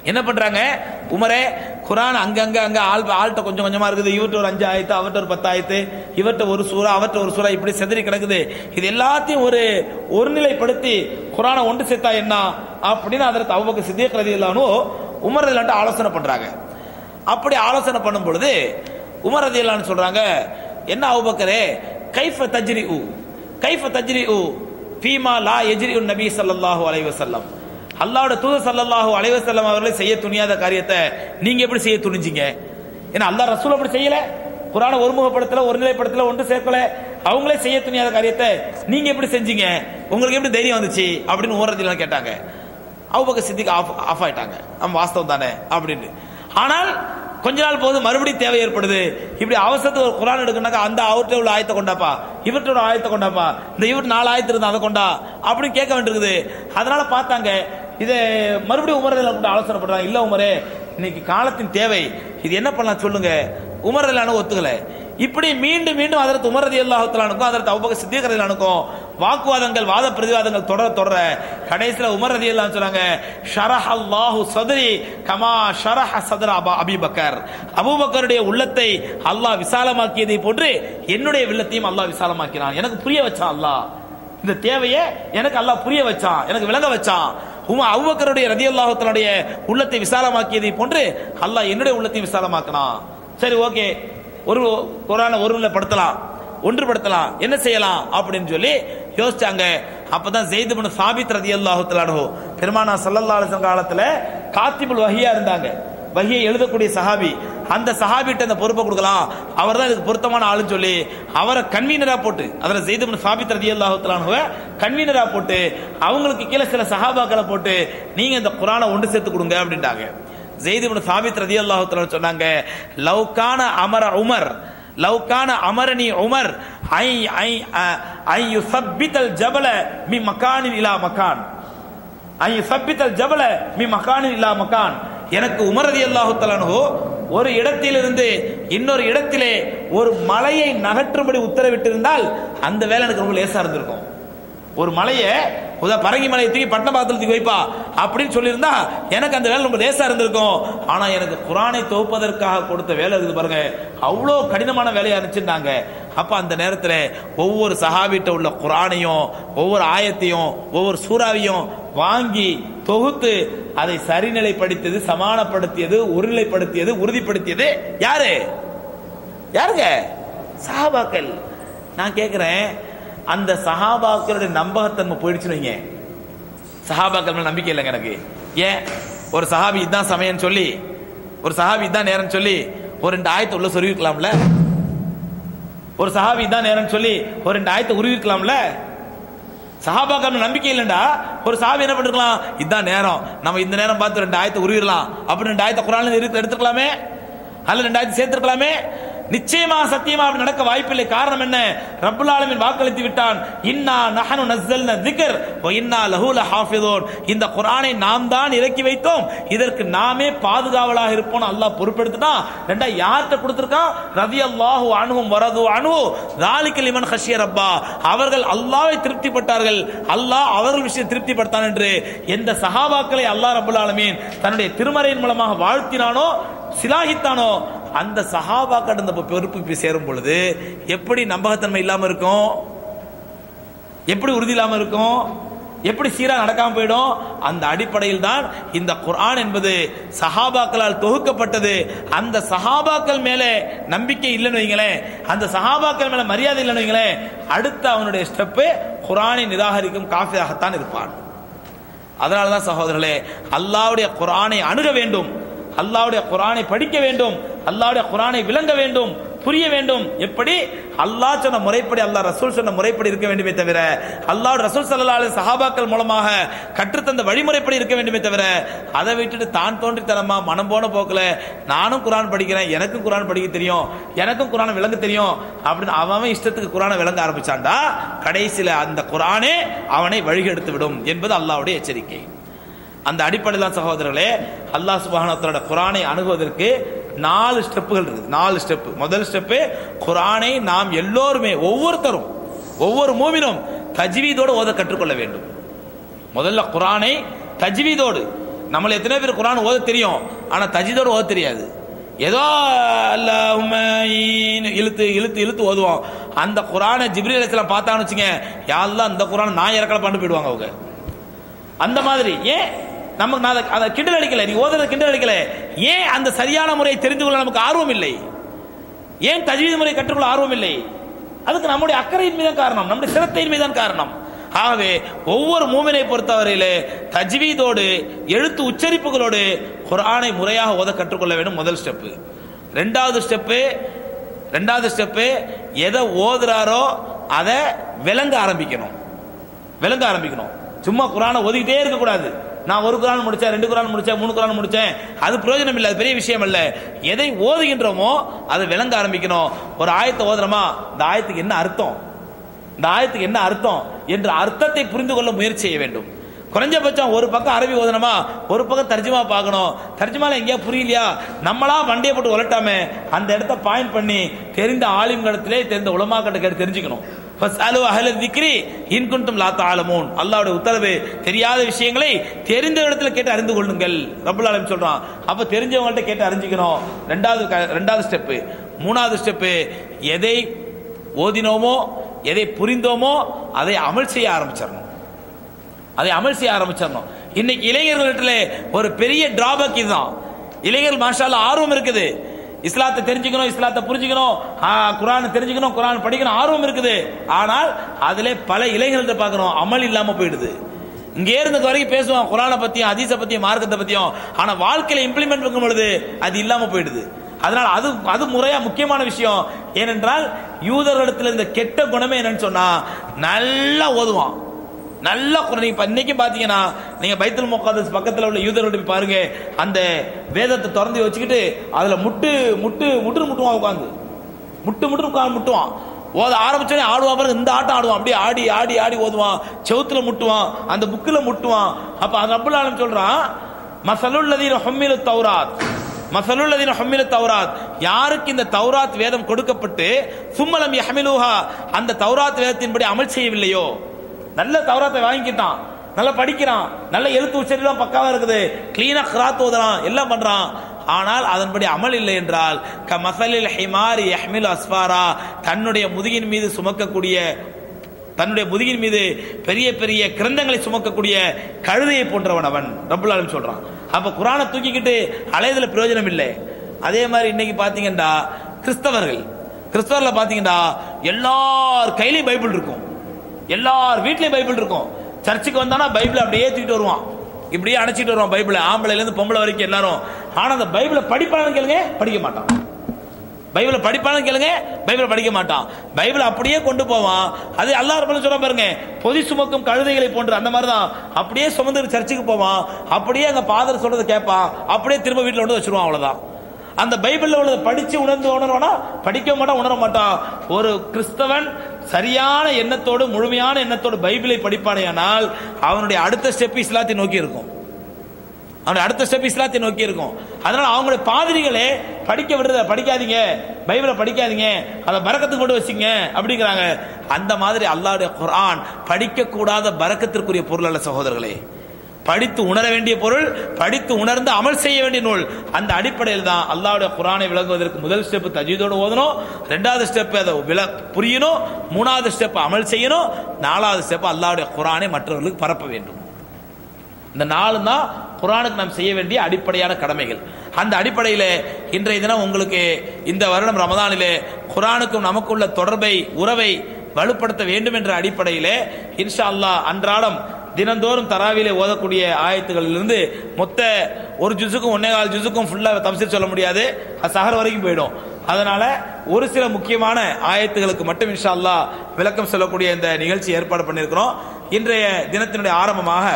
என்ன பண்றாங்க உமரே குரான் அங்கங்க அங்க ஆள் ஆள்கிட்ட கொஞ்சம் கொஞ்சமா இருக்குது இவர்கிட்ட ஒரு அஞ்சு ஆயத்து அவர்கிட்ட ஒரு பத்து ஆயத்து இவர்கிட்ட ஒரு சூறா அவர்கிட்ட ஒரு சூறா இப்படி செதறி கிடக்குது இது எல்லாத்தையும் ஒரு ஒருநிலைப்படுத்தி குரானை ஒன்று சேர்த்தா என்ன அப்படின்னு அதற்கு அவ்வளவு சித்திய ரதி இல்லானோ உமர் இல்லான்ட்டு ஆலோசனை பண்றாங்க அப்படி ஆலோசனை பண்ணும் பொழுது உமர் ரதி இல்லான்னு சொல்றாங்க என்ன அவுபக்கரே கைஃப தஜ்ரி உ கைஃப தஜ்ரி உ ஃபீமா லா எஜ்ரி உன் நபி ஸல்லல்லாஹு அலைஹி வஸல்லம் அல்லாஹ்வோட தூதர் ஸல்லல்லாஹு அலைஹி வஸல்லம் அவர்களை செய்ய துணியாத காரியத்தை நீங்க எப்படி செய்ய துணிஞ்சீங்க ஏன்னா அல்லாஹ் ரசூல் அப்படி செய்யல குரானை ஒருமுகப்படுத்தல ஒருநிலைப்படுத்தல ஒன்று சேர்க்கல அவங்களே செய்ய துணியாத காரியத்தை நீங்க எப்படி செஞ்சீங்க உங்களுக்கு எப்படி தைரியம் வந்துச்சு அப்படின்னு ஓரத்தில் கேட்டாங்க அவுபக்க சித்திக்கு ஆஃப் ஆஃப் ஆயிட்டாங்க நம்ம வாஸ்தவம் தானே அப்படின்னு ஆனால் கொஞ்ச நாள் போது மறுபடியும் தேவை ஏற்படுது இப்படி அவசரத்துக்கு ஒரு குரான் எடுக்கணும்னாக்கா அந்த அவர்கிட்ட உள்ள ஆயத்தை கொண்டாப்பா இவர்கிட்ட ஒரு ஆயத்தை கொண்டாப்பா இந்த இவர் நாலு ஆயத்து இருந்தா அதை கொண்டா அப்படின்னு கேட்க வேண்டியிருக்குது அதனால பார்த்தாங்க இதை மறுபடியும் உமரில் கொண்டு ஆலோசனை பண்றாங்க இல்ல உமரே இன்னைக்கு காலத்தின் தேவை இது என்ன பண்ணலாம் சொல்லுங்க உமரில் ஒத்துக்கல இப்படி மீண்டும் மீண்டும் அதற்கு உமரதி அல்லாஹத்தலானுக்கும் அதற்கு அவ்வக சித்திகரலானுக்கும் வாக்குவாதங்கள் வாத பிரதிவாதங்கள் தொடர தொடர கடைசியில் உமர் ரதி எல்லாம் சொன்னாங்க ஷரஹ் அல்லாஹு சதுரி கமா ஷரஹ சதர் அபா அபிபக்கர் அபூபக்கருடைய உள்ளத்தை அல்லாஹ் விசாலமாக்கியதை போன்று என்னுடைய உள்ளத்தையும் அல்லாஹ் விசாலமாக்கினான் எனக்கு புரிய வச்சான் அல்லாஹ் இந்த தேவையை எனக்கு அல்லாஹ் புரிய வச்சான் எனக்கு விளங்க வச்சான் உமா அவ்வக்கருடைய ரதி அல்லாஹத்தனுடைய உள்ளத்தை விசாலமாக்கியதை போன்று அல்லாஹ் என்னுடைய உள்ளத்தையும் விசாலமாக்கினான் சரி ஓகே ஒரு குரானை ஒருநிலைப்படுத்தலாம் ஒன்றுபடுத்தலாம் என்ன செய்யலாம் அப்படின்னு சொல்லி யோசிச்சாங்க அப்பதான் ஜெயிது பண்ண சாபித் ரதி அல்லாஹு பெருமானா சல்லல்லா அலிசன் காலத்துல காத்திபுல் வஹியா இருந்தாங்க வஹியை எழுதக்கூடிய சஹாபி அந்த சஹாபிட்ட அந்த பொறுப்பை கொடுக்கலாம் அவர் தான் இதுக்கு பொருத்தமான ஆளுன்னு சொல்லி அவரை கன்வீனரா போட்டு அதுல ஜெயிது பண்ண சாபித் ரதி அல்லாஹு கன்வீனரா போட்டு அவங்களுக்கு கீழே சில சஹாபாக்களை போட்டு நீங்க இந்த குரானை ஒன்று சேர்த்து கொடுங்க அப்படின்ட்டாங்க ஜெயிது பண்ண சாபித் ரதி அல்லாஹு சொன்னாங்க லவ்கான அமர உமர் லவ்கான அமரணி உமர் ஐ ஐ ஐ யுசப்பித்தல் ஜபல மி மக்கானின் இலா மக்கான் ஐ யுசப்பித்தல் ஜபல மி மக்கானின் இலா மக்கான் எனக்கு உமரதி அல்லாஹு ஒரு இடத்திலிருந்து இன்னொரு இடத்திலே ஒரு மலையை நகற்றும்படி உத்தரவிட்டிருந்தால் அந்த வேலை எனக்கு ரொம்ப லேசா இருந்திருக்கும் ஒரு மலையை உதா பரங்கி மலையை தூக்கி பட்டணபாத்திரம் தூக்கி வைப்பா அப்படின்னு சொல்லியிருந்தா எனக்கு அந்த வேலை ரொம்ப லேசா இருந்திருக்கும் ஆனா எனக்கு குரானை துவப்பதற்காக கொடுத்த வேலை இருக்குது பாருங்க அவ்வளோ கடினமான வேலையா இருந்துச்சுன்னாங்க அப்ப அந்த நேரத்தில் ஒவ்வொரு சஹாபிட்ட உள்ள குரானையும் ஒவ்வொரு ஆயத்தையும் ஒவ்வொரு சூறாவையும் வாங்கி தொகுத்து அதை சரிநிலைப்படுத்தியது சமானப்படுத்தியது ஒருநிலைப்படுத்தியது உறுதிப்படுத்தியது யாரு யாருங்க சஹாபாக்கள் நான் கேட்கிறேன் அந்த சஹாபாக்களுடைய நம்பகத்தன்மை போயிடுச்சுன்னு வைங்க சஹாபாக்கள் மேல நம்பிக்கை இல்லைங்க எனக்கு ஏன் ஒரு சஹாபி இதான் சமயம் சொல்லி ஒரு சஹாபி இதான் நேரம் சொல்லி ஒரு ரெண்டு ஆயத்தை உள்ள சொருவிக்கலாம்ல ஒரு சஹாபி இதான் நேரம் சொல்லி ஒரு ரெண்டு ஆயத்தை உருவிக்கலாம்ல சஹாபாக்கள் நம்பிக்கை இல்லைண்டா ஒரு சாவி என்ன பண்ணிருக்கலாம் இதான் நேரம் நம்ம இந்த நேரம் பார்த்து ரெண்டு ஆயத்தை உருவிடலாம் அப்படி ரெண்டு ஆயத்தை குரான் எடுத்துருக்கலாமே அல்ல ரெண்டு ஆயத்தை சேர்த்திருக்கலாமே நிச்சயமா சத்தியமா அப்படி நடக்க வாய்ப்பில்லை காரணம் என்ன ரப்புல் ஆலமின் வாக்களித்து விட்டான் இன்னா நஹனு நஸ்ஸல்ன திக்ர் வ இன்னா லஹு லஹாஃபிதூன் இந்த குர்ஆனை நாம் தான் இறக்கி வைத்தோம் இதற்கு நாமே பாதுகாவலாக இருப்போம் அல்லாஹ் பொறுப்பெடுத்துட்டான் ரெண்டா யார்கிட்ட கொடுத்திருக்கான் ரலியல்லாஹு அன்ஹும் வரது அன்ஹு ذلك லிமன் ஹஷிய ரப்பா அவர்கள் அல்லாஹ்வை திருப்திப்பட்டார்கள் அல்லாஹ் அவர்கள் விஷயம் திருப்திப்படுத்தான் என்று எந்த சஹாபாக்களை அல்லாஹ் ரப்புல் ஆலமீன் தன்னுடைய திருமறையின் மூலமாக வாழ்த்தினானோ சிலாகித்தானோ அந்த சஹாபாக்கள் அந்த பொறுப்பு போய் சேரும் பொழுது எப்படி நம்பகத்தன்மை இல்லாம இருக்கும் எப்படி உறுதி இல்லாம இருக்கும் எப்படி சீரா நடக்காம போயிடும் அந்த அடிப்படையில் தான் இந்த குர்ஆன் என்பது சஹாபாக்களால் தொகுக்கப்பட்டது அந்த சஹாபாக்கள் மேலே நம்பிக்கை இல்லைன்னு வைங்களேன் அந்த சஹாபாக்கள் மேல மரியாதை இல்லைன்னு வைங்களேன் அடுத்த அவனுடைய ஸ்டெப்பு குர்ஆனை நிராகரிக்கும் காஃபியாகத்தான் இருப்பான் அதனால தான் சகோதரர்களே அல்லாவுடைய குர்ஆனை அணுக வேண்டும் அல்லாவுடைய குரானை படிக்க வேண்டும் அல்லாவுடைய குரானை விளங்க வேண்டும் புரிய வேண்டும் எப்படி அல்லாஹ் சொன்ன முறைப்படி அல்லாஹ் ரசூல் சொன்ன முறைப்படி இருக்க வேண்டுமே தவிர அல்லாஹ் ரசூல் சல்லா அலி சஹாபாக்கள் மூலமாக கற்றுத்தந்த வழிமுறைப்படி இருக்க வேண்டுமே தவிர அதை விட்டுட்டு தான் தோன்றித்தனமா மனம் போன போக்கில் நானும் குரான் படிக்கிறேன் எனக்கும் குரான் படிக்க தெரியும் எனக்கும் குரானை விளங்க தெரியும் அப்படின்னு அவன் இஷ்டத்துக்கு குரானை விளங்க ஆரம்பிச்சான்டா கடைசியில் அந்த குரானே அவனை வழிகெடுத்து விடும் என்பது அல்லாவுடைய எச்சரிக்கை அந்த அடிப்படையில் தான் சகோதரர்களே அல்லாஹ் சுபானத்தோட குரானை அணுகுவதற்கு நாலு ஸ்டெப்புகள் இருக்குது நாலு ஸ்டெப் முதல் ஸ்டெப்பு குரானை நாம் எல்லோருமே ஒவ்வொருத்தரும் ஒவ்வொரு மூவினும் தஜ்வீதோடு ஓத கற்றுக்கொள்ள வேண்டும் முதல்ல குரானை தஜ்வீதோடு நம்மள எத்தனை பேர் குரான் ஓத தெரியும் ஆனா தஜிதோட ஓத தெரியாது ஏதோ அல்லாஹும்ம ஈன்னு இழுத்து இழுத்து இழுத்து ஓதுவோம் அந்த குரானை ஜிப்ரீல் அலைஹிஸ்ஸலாம் பார்த்தான்னு வச்சுங்க யாரெல்லாம் அந்த குரான் நான் இறக்கல பண்ணி போயிடுவாங்க அவங்க அந்த மாதிரி ஏன் நமக்கு நான் அதை- அதை கிண்டல் அடிக்கல நீ ஓதுறது கிண்டல் அடிக்கல ஏன் அந்த சரியான முறையை தெரிந்து கொள்ள நமக்கு ஆர்வம் இல்லை ஏன் தஜ்வீத் முறை கற்றுக்கொள்ள ஆர்வம் இல்லை அதுக்கு நம்முடைய அக்கறையின் மீதான் காரணம் நம்முடைய சிரத்தையின் மீதான் காரணம் ஆகவே ஒவ்வொரு மூமினை பொறுத்தவரையிலே தஜ்வீதோடு எழுத்து உச்சரிப்புகளோடு குர்ஆனை முறையாக ஓத கற்றுக்கொள்ள வேண்டும் முதல் ஸ்டெப்பு ரெண்டாவது ஸ்டெப்பு ரெண்டாவது ஸ்டெப்பு எதை ஓதுறாரோ அதை விளங்க ஆரம்பிக்கணும் விளங்க ஆரம்பிக்கணும் சும்மா குரானை ஒதுக்கிட்டே இருக்க கூடாது நான் ஒரு குரான் முடிச்சேன் ரெண்டு குரான் முடிச்சேன் மூணு குரான் முடிச்சேன் அது பிரயோஜனம் இல்லை அது பெரிய விஷயம் அல்ல எதை ஓதுகின்றோமோ அதை விளங்க ஆரம்பிக்கணும் ஒரு ஆயத்தை ஓதுறோமா இந்த ஆயத்துக்கு என்ன அர்த்தம் இந்த ஆயத்துக்கு என்ன அர்த்தம் என்ற அர்த்தத்தை புரிந்து கொள்ள முயற்சி செய்ய வேண்டும் குறைஞ்சபட்சம் ஒரு பக்கம் அரபி ஓதணுமா ஒரு பக்கம் தர்ஜுமா பார்க்கணும் தர்ஜுமால எங்கேயா புரியலையா நம்மளா வண்டியை போட்டு உலட்டாம அந்த இடத்த பாயிண்ட் பண்ணி தெரிந்த ஆலிம்களிடத்திலே தெரிந்த உலமாக்கிட்ட கேட்டு தெரிஞ்சுக்கணும் ஃபஸ்அலு அஹ்ல திக்ரி இன் குன்தும் லா தஅலமூன் அல்லாஹ்வுடைய உத்தரவு தெரியாத விஷயங்களை தெரிந்த இடத்துல கேட்டு அறிந்து கொள்ளுங்கள் ரப்பல் ஆலமீன் சொல்றான் அப்ப தெரிஞ்சவங்கள்ட்ட கேட்டு அறிஞ்சிக்கணும் ரெண்டாவது க- ரெண்டாவது ஸ்டெப் மூணாவது ஸ்டெப் எதை ஓதினோமோ எதை புரிந்தோமோ அதை அமல் செய்ய ஆரம்பிச்சிடணும் அதை அமல் செய்ய ஆரம்பிச்சிடணும் இன்னைக்கு இளைஞர்கள்ட்ட ஒரு பெரிய டிராபேக் இதுதான் இளைஞர்கள் மாஷால ஆர்வம் இருக்குது இஸ்லாத்தை தெரிஞ்சுக்கணும் இஸ்லாத்தை புரிஞ்சுக்கணும் ஆ, குர்ஆனை தெரிஞ்சுக்கணும் குர்ஆன் படிக்கணும் ஆர்வம் இருக்குது ஆனால் அதிலே பல இளைஞர்கள்ட்ட பார்க்கறோம் அமல் இல்லாம போயிடுது இங்கே இருந்த வரைக்கும் பேசுவோம் குரானை பத்தியும் ஹதீஸை பத்தியும் மார்க்கத்தை பத்தியும் ஆனா வாழ்க்கையில இம்ப்ளிமெண்ட் பண்ணும் பொழுது அது இல்லாம போயிடுது அதனால அது அது முறையா முக்கியமான விஷயம் ஏனென்றால் யூதர்களிடத்துல இந்த கெட்ட குணமே என்னன்னு சொன்னா நல்லா ஓதுவான் நல்லா குரான் நீங்க இப்ப இன்னைக்கு பாத்தீங்கன்னா நீங்க பைத்துல் முகாதஸ் பக்கத்துல உள்ள யூதரோட போய் பாருங்க அந்த வேதத்தை திறந்து வச்சுக்கிட்டு அதுல முட்டு முட்டு முட்டு முட்டுவான் உட்காந்து முட்டு முட்டு உட்கார்ந்து முட்டுவான் ஓத ஆரம்பிச்சோடனே ஆடுவான் பாருங்க இந்த ஆட்டம் ஆடுவான் அப்படியே ஆடி ஆடி ஆடி ஓதுவான் செவுத்துல முட்டுவான் அந்த புக்கில் முட்டுவான் அப்ப அது ரப்பல் ஆலம் சொல்றான் மசலுல்லதீன ஹம்மிலு தௌராத் மசலுல்லதீன ஹம்மிலு தௌராத் யாருக்கு இந்த தௌராத் வேதம் கொடுக்கப்பட்டு சும்மலம் யஹ்மிலுஹா அந்த தௌராத் வேதத்தின்படி அமல் செய்யவில்லையோ நல்ல தௌராத்தை வாங்கிக்கிட்டான் நல்லா படிக்கிறான் நல்ல எழுத்து உச்சரிலாம் பக்காவா இருக்குது கிளீனா கிராத் ஓதுறான் எல்லாம் பண்றான் ஆனால் அதன்படி அமல் இல்லை என்றால் க மசலில் ஹிமாரி யஹ்மில் அஸ்பாரா தன்னுடைய முதுகின் மீது சுமக்கக்கூடிய தன்னுடைய முதுகின் மீது பெரிய பெரிய கிரந்தங்களை சுமக்கக்கூடிய கழுதையை போன்றவன் அவன் ரப்புல் ஆலமீன் சொல்றான் அப்ப குரானை தூக்கிக்கிட்டு அலையதுல பிரயோஜனம் இல்லை அதே மாதிரி இன்னைக்கு பாத்தீங்கன்னா கிறிஸ்தவர்கள் கிறிஸ்தவர்ல பாத்தீங்கன்னா எல்லார் கையிலயும் பைபிள் இருக்கும் எல்லார் வீட்லயும் பைபிள் இருக்கும் சர்ச்சுக்கு வந்தானா பைபிள் அப்படியே தூக்கிட்டு வருவான் இப்படியே அணைச்சிட்டு வருவான் பைபிளை ஆம்பளைல இருந்து பொம்பளை வரைக்கும் எல்லாரும் ஆனா அந்த பைபிளை படிப்பானு கேளுங்க படிக்க மாட்டான் பைபிளை படிப்பானு கேளுங்க பைபிளை படிக்க மாட்டான் பைபிளை அப்படியே கொண்டு போவான் அது அல்லாஹ் ரப்பல் சொல்ல பாருங்க பொதி சுமக்கும் கழுதைகளை போன்று அந்த மாதிரி தான் அப்படியே சுமந்து சர்ச்சுக்கு போவான் அப்படியே அங்க பாதர் சொல்றதை கேட்பான் அப்படியே திரும்ப வீட்டுல கொண்டு வச்சிருவான் அவ்வளவுதான் அந்த பைபிள்ல உள்ளதை படிச்சு உணர்ந்து உணர்வானா படிக்க மாட்டான் உணர மாட்டான் ஒரு கிறிஸ்தவன் சரியான எண்ணத்தோடு முழுமையான எண்ணத்தோடு பைபிளை படிப்பானேயானால் அவனுடைய அடுத்த ஸ்டெப் இஸ்லாத்தை நோக்கி இருக்கும் அவனுடைய அடுத்த ஸ்டெப் இஸ்லாத்தை நோக்கி இருக்கும் அதனால அவங்களுடைய பாதிரிகளே படிக்க விடுறத படிக்காதீங்க பைபிளை படிக்காதீங்க அதை பரக்கத்துக்கு கொண்டு வச்சிங்க அப்படிங்கிறாங்க அந்த மாதிரி அல்லாஹ்வுடைய குர்ஆன் படிக்க கூடாத பரக்கத்திற்குரிய பொருள் அல்ல சகோதரர்களே படித்து உணர வேண்டிய பொருள் படித்து உணர்ந்து அமல் செய்ய வேண்டிய நூல் அந்த அடிப்படையில் தான் அல்லாஹ்வுடைய குர்ஆனை விளங்குவதற்கு முதல் ஸ்டெப் தஜீதோடு ஓதணும் ரெண்டாவது ஸ்டெப் அதை விள புரியணும் மூணாவது ஸ்டெப் அமல் செய்யணும் நாலாவது ஸ்டெப் அல்லாஹ்வுடைய குர்ஆனை மற்றவர்களுக்கு பரப்ப வேண்டும் இந்த நாலு தான் குரானுக்கு நாம் செய்ய வேண்டிய அடிப்படையான கடமைகள் அந்த அடிப்படையில் இன்றைய தினம் உங்களுக்கு இந்த வருடம் ரமதானிலே குரானுக்கும் நமக்குள்ள தொடர்பை உறவை வலுப்படுத்த வேண்டும் என்ற அடிப்படையிலே இன்ஷா அல்லாஹ் அன்றாடம் தினந்தோறும் தராவிலே ஓதக்கூடிய ஆயத்துகளிலிருந்து மொத்த ஒரு ஜுசுக்கும் ஒன்னே கால் ஜுசுக்கும் ஃபுல்லா தப்சீர் சொல்ல முடியாது அது சஹர் வரைக்கும் போயிடும் அதனால ஒரு சில முக்கியமான ஆயத்துகளுக்கு மட்டும் இன்ஷா அல்லாஹ் விளக்கம் சொல்லக்கூடிய இந்த நிகழ்ச்சி ஏற்பாடு பண்ணியிருக்கிறோம் இன்றைய தினத்தினுடைய ஆரம்பமாக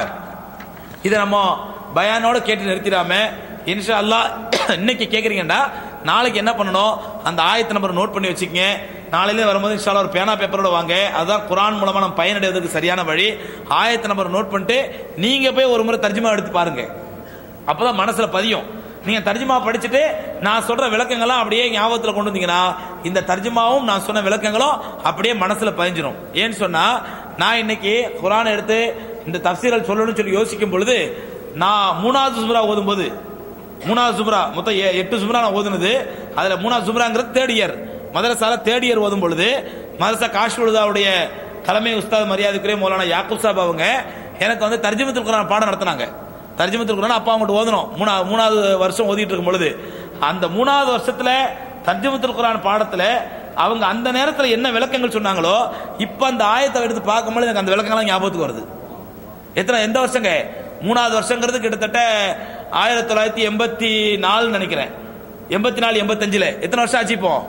இதை நம்ம பயானோட கேட்டு நிறுத்திடாம இன்ஷா அல்லாஹ் இன்னைக்கு கேக்குறீங்கடா நாளைக்கு என்ன பண்ணணும் அந்த ஆயத்த நம்பர் நோட் பண்ணி வச்சுக்கங்க நாளையில வரும்போது இன்ஷா அல்லாஹ் ஒரு பேனா பேப்பரோட வாங்க அதுதான் குரான் மூலமா நம்ம பயனடைவதற்கு சரியான வழி ஆயத்த நம்பர் நோட் பண்ணிட்டு நீங்க போய் ஒரு முறை தர்ஜுமா எடுத்து பாருங்க அப்பதான் மனசுல பதியும் நீங்க தர்ஜுமா படிச்சுட்டு நான் சொல்ற விளக்கங்கள்லாம் அப்படியே ஞாபகத்துல கொண்டு வந்தீங்கன்னா இந்த தர்ஜுமாவும் நான் சொன்ன விளக்கங்களும் அப்படியே மனசுல பதிஞ்சிரும் ஏன்னு சொன்னா நான் இன்னைக்கு குரான் எடுத்து இந்த தப்சீரல் சொல்லணும்னு சொல்லி யோசிக்கும் பொழுது நான் மூணாவது சுப்ரா ஓதும்போது மூணாவது சுப்ரா மொத்தம் எ- எட்டு சுப்ரா நான் ஓதுனது அதுல மூணாவது சுப்ராங்கிறது தேர்ட் இயர் மதரசால தேர்ட் இயர் ஓதும் பொழுது மதரசா காஷ்மீருதாவுடைய தலைமை உஸ்தாத் மரியாதைக்குரிய மௌலானா யாக்கூப் சாப் அவங்க எனக்கு வந்து தர்ஜிமத்துல் குரான் பாடம் நடத்தினாங்க தர்ஜிமத்துல் குரான் அப்பா அவங்கள்ட்ட ஓதணும் மூணா மூணாவது வருஷம் ஓதிட்டு இருக்கும் பொழுது அந்த மூணாவது வருஷத்துல தர்ஜிமத்துல் குரான் பாடத்துல அவங்க அந்த நேரத்துல என்ன விளக்கங்கள் சொன்னாங்களோ இப்ப அந்த ஆயத்தை எடுத்து பார்க்கும்போது எனக்கு அந்த விளக்கங்கள்லாம் ஞாபகத்துக்கு வருது எத்தனை எந்த வருஷங்க மூணாவது வருஷங்கிறது கிட்டத்தட்ட ஆயிரத்தி தொள்ளாயிரத்தி எண்பத்தி நாலு நினைக்கிறேன் எண்பத்தி நாலு எண்பத்தஞ்சுல எத்தனை வருஷம் ஆச்சு இப்போ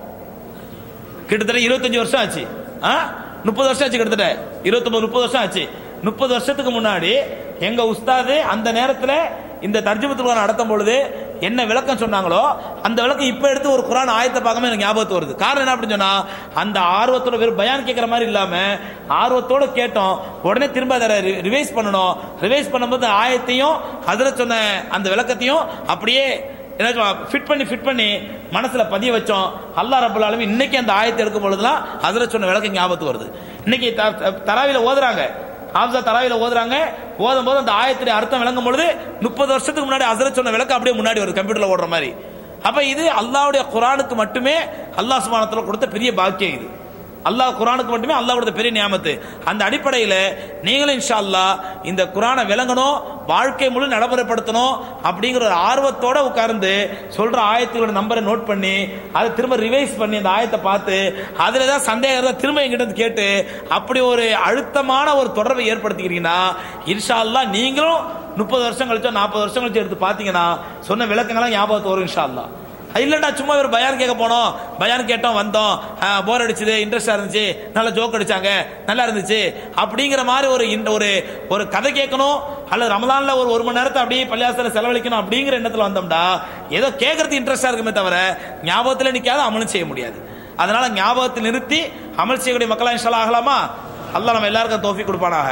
கிட்டத்தட்ட இருபத்தஞ்சு வருஷம் ஆச்சு ஆ முப்பது வருஷம் ஆச்சு கிட்டத்தட்ட இருபத்தொன்பது முப்பது வருஷம் ஆச்சு முப்பது வருஷத்துக்கு முன்னாடி எங்க உஸ்தாது அந்த நேரத்துல இந்த தர்ஜுமத்துல் குரான் நடத்தும் பொழுது என்ன விளக்கம் சொன்னாங்களோ அந்த விளக்கம் இப்ப எடுத்து ஒரு குரான் ஆயத்தை பார்க்காம எனக்கு ஞாபகத்து வருது காரணம் என்ன அப்படின்னு சொன்னா அந்த ஆர்வத்தோட வெறும் பயான் கேட்கிற மாதிரி இல்லாம ஆர்வத்தோட கேட்டோம் உடனே திரும்ப அதை ரிவைஸ் பண்ணணும் ரிவைஸ் பண்ணும்போது ஆயத்தையும் அதில் சொன்ன அந்த விளக்கத்தையும் அப்படியே ஃபிட் பண்ணி ஃபிட் பண்ணி மனசுல பதிய வச்சோம் அல்லாஹ் ரப்பல் ஆலமீன் இன்னைக்கு அந்த ஆயத்தை எடுக்கும் பொழுதுலாம் அதுல சொன்ன விளக்கம் ஞாபகத்துக்கு வருது இன்னைக்கு த- த- தராவில ஓதுறாங்க ஹாம்சா தராவில ஓதுறாங்க ஓதும் போது அந்த ஆயத்துடைய அர்த்தம் விளங்கும் பொழுது முப்பது வருஷத்துக்கு முன்னாடி அசரத் சொன்ன விளக்கம் அப்படியே முன்னாடி வருது கம்ப்யூட்டர்ல ஓடுற மாதிரி அப்ப இது அல்லாஹ்வுடைய குரானுக்கு மட்டுமே அல்லாஹ் சுப்ஹானஹு கொடுத்த பெரிய பாக்கியம் இது அல்லாஹ் குரானுக்கு மட்டுமே அல்லாஹ் கொடுத்த பெரிய நியாமத்து அந்த அடிப்படையில் நீங்களும் இன்ஷா அல்லாஹ் இந்த குரானை விளங்கணும் வாழ்க்கை முழு நடைமுறைப்படுத்தணும் அப்படிங்கிற ஒரு ஆர்வத்தோட உட்கார்ந்து சொல்ற ஆயத்துகளோட நம்பரை நோட் பண்ணி அதை திரும்ப ரிவைஸ் பண்ணி அந்த ஆயத்தை பார்த்து அதுல ஏதாவது சந்தேகம் இருந்தா திரும்ப எங்கிட்ட வந்து கேட்டு அப்படி ஒரு அழுத்தமான ஒரு தொடர்பை ஏற்படுத்திக்கிறீங்கன்னா இன்ஷா அல்லாஹ் நீங்களும் முப்பது வருஷம் கழிச்சோ நாற்பது வருஷம் கழிச்சு எடுத்து பார்த்தீங்கன்னா சொன்ன விளக்கங்கள்லாம் ஞாபகத்து வரும் இன்ஷா அல்லாஹ் இல்லடா சும்மா ஒரு பயான் கேட்க போனோம் பயான் கேட்டோம் வந்தோம் போர் அடிச்சது இன்ட்ரெஸ்டா இருந்துச்சு நல்ல ஜோக் அடிச்சாங்க நல்லா இருந்துச்சு அப்படிங்கிற மாதிரி ஒரு இந்த- ஒரு ஒரு கதை கேட்கணும் அல்லது ரமலான்ல ஒரு ஒரு மணி நேரத்தை அப்படியே பள்ளியாசல செலவழிக்கணும் அப்படிங்கிற எண்ணத்துல வந்தோம்டா ஏதோ கேட்கறது இன்ட்ரெஸ்டா இருக்குமே தவிர ஞாபகத்துல நிக்காத அமலும் செய்ய முடியாது அதனால ஞாபகத்தில் நிறுத்தி அமல் செய்யக்கூடிய மக்களா இன்ஷால்லா ஆகலாமா அல்லாஹ் நம்ம எல்லாருக்கும் தோஃபி கொடுப்பானாக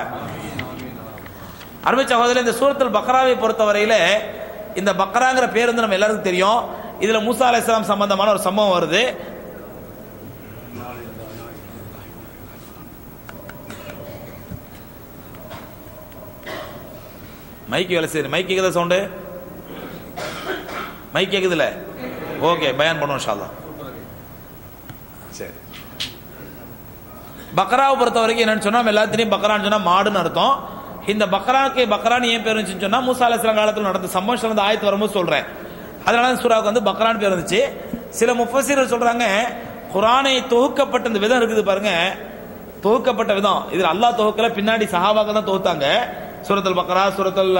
அருமை சகோதரர் இந்த சூரத்துல் பக்ராவை பொறுத்தவரையில இந்த பக்ராங்கிற பேர் வந்து நம்ம எல்லாருக்கும் தெரியும் இதுல மூசா அலைஹிஸ்ஸலாம் சம்பந்தமான ஒரு சம்பவம் வருது மைக் வேலை செய்யுது மைக் கேக்குதா சவுண்டு மைக் கேக்குதுல ஓகே பயான் பண்ணுவோம் இன்ஷா அல்லாஹ் சரி பக்ராவை பொறுத்த வரைக்கும் என்னன்னு சொன்னா நம்ம எல்லாத்திலையும் பக்ரான்னு சொன்னா மாடுன்னு அர்த்தம் இந்த பக்ராக்கு பக்ரான்னு ஏன் பேர் இருந்துச்சுன்னு சொன்னா மூசா அலைஹிஸ்ஸலாம் காலத்தில் நடந்த சம்பவம் சில ஆயத்து வரும்போது சொல்றேன் அதனால தான் சூறாவுக்கு வந்து பக்ரான் பேர் இருந்துச்சு சில முஃபஸீர்கள் சொல்றாங்க குரானை தொகுக்கப்பட்ட இந்த விதம் இருக்குது பாருங்க தொகுக்கப்பட்ட விதம் இதுல அல்லாஹ் தொகுக்கல பின்னாடி சஹாபாக்கள் தான் தொகுத்தாங்க சூரத்துல் பக்ரா சூரத்துல்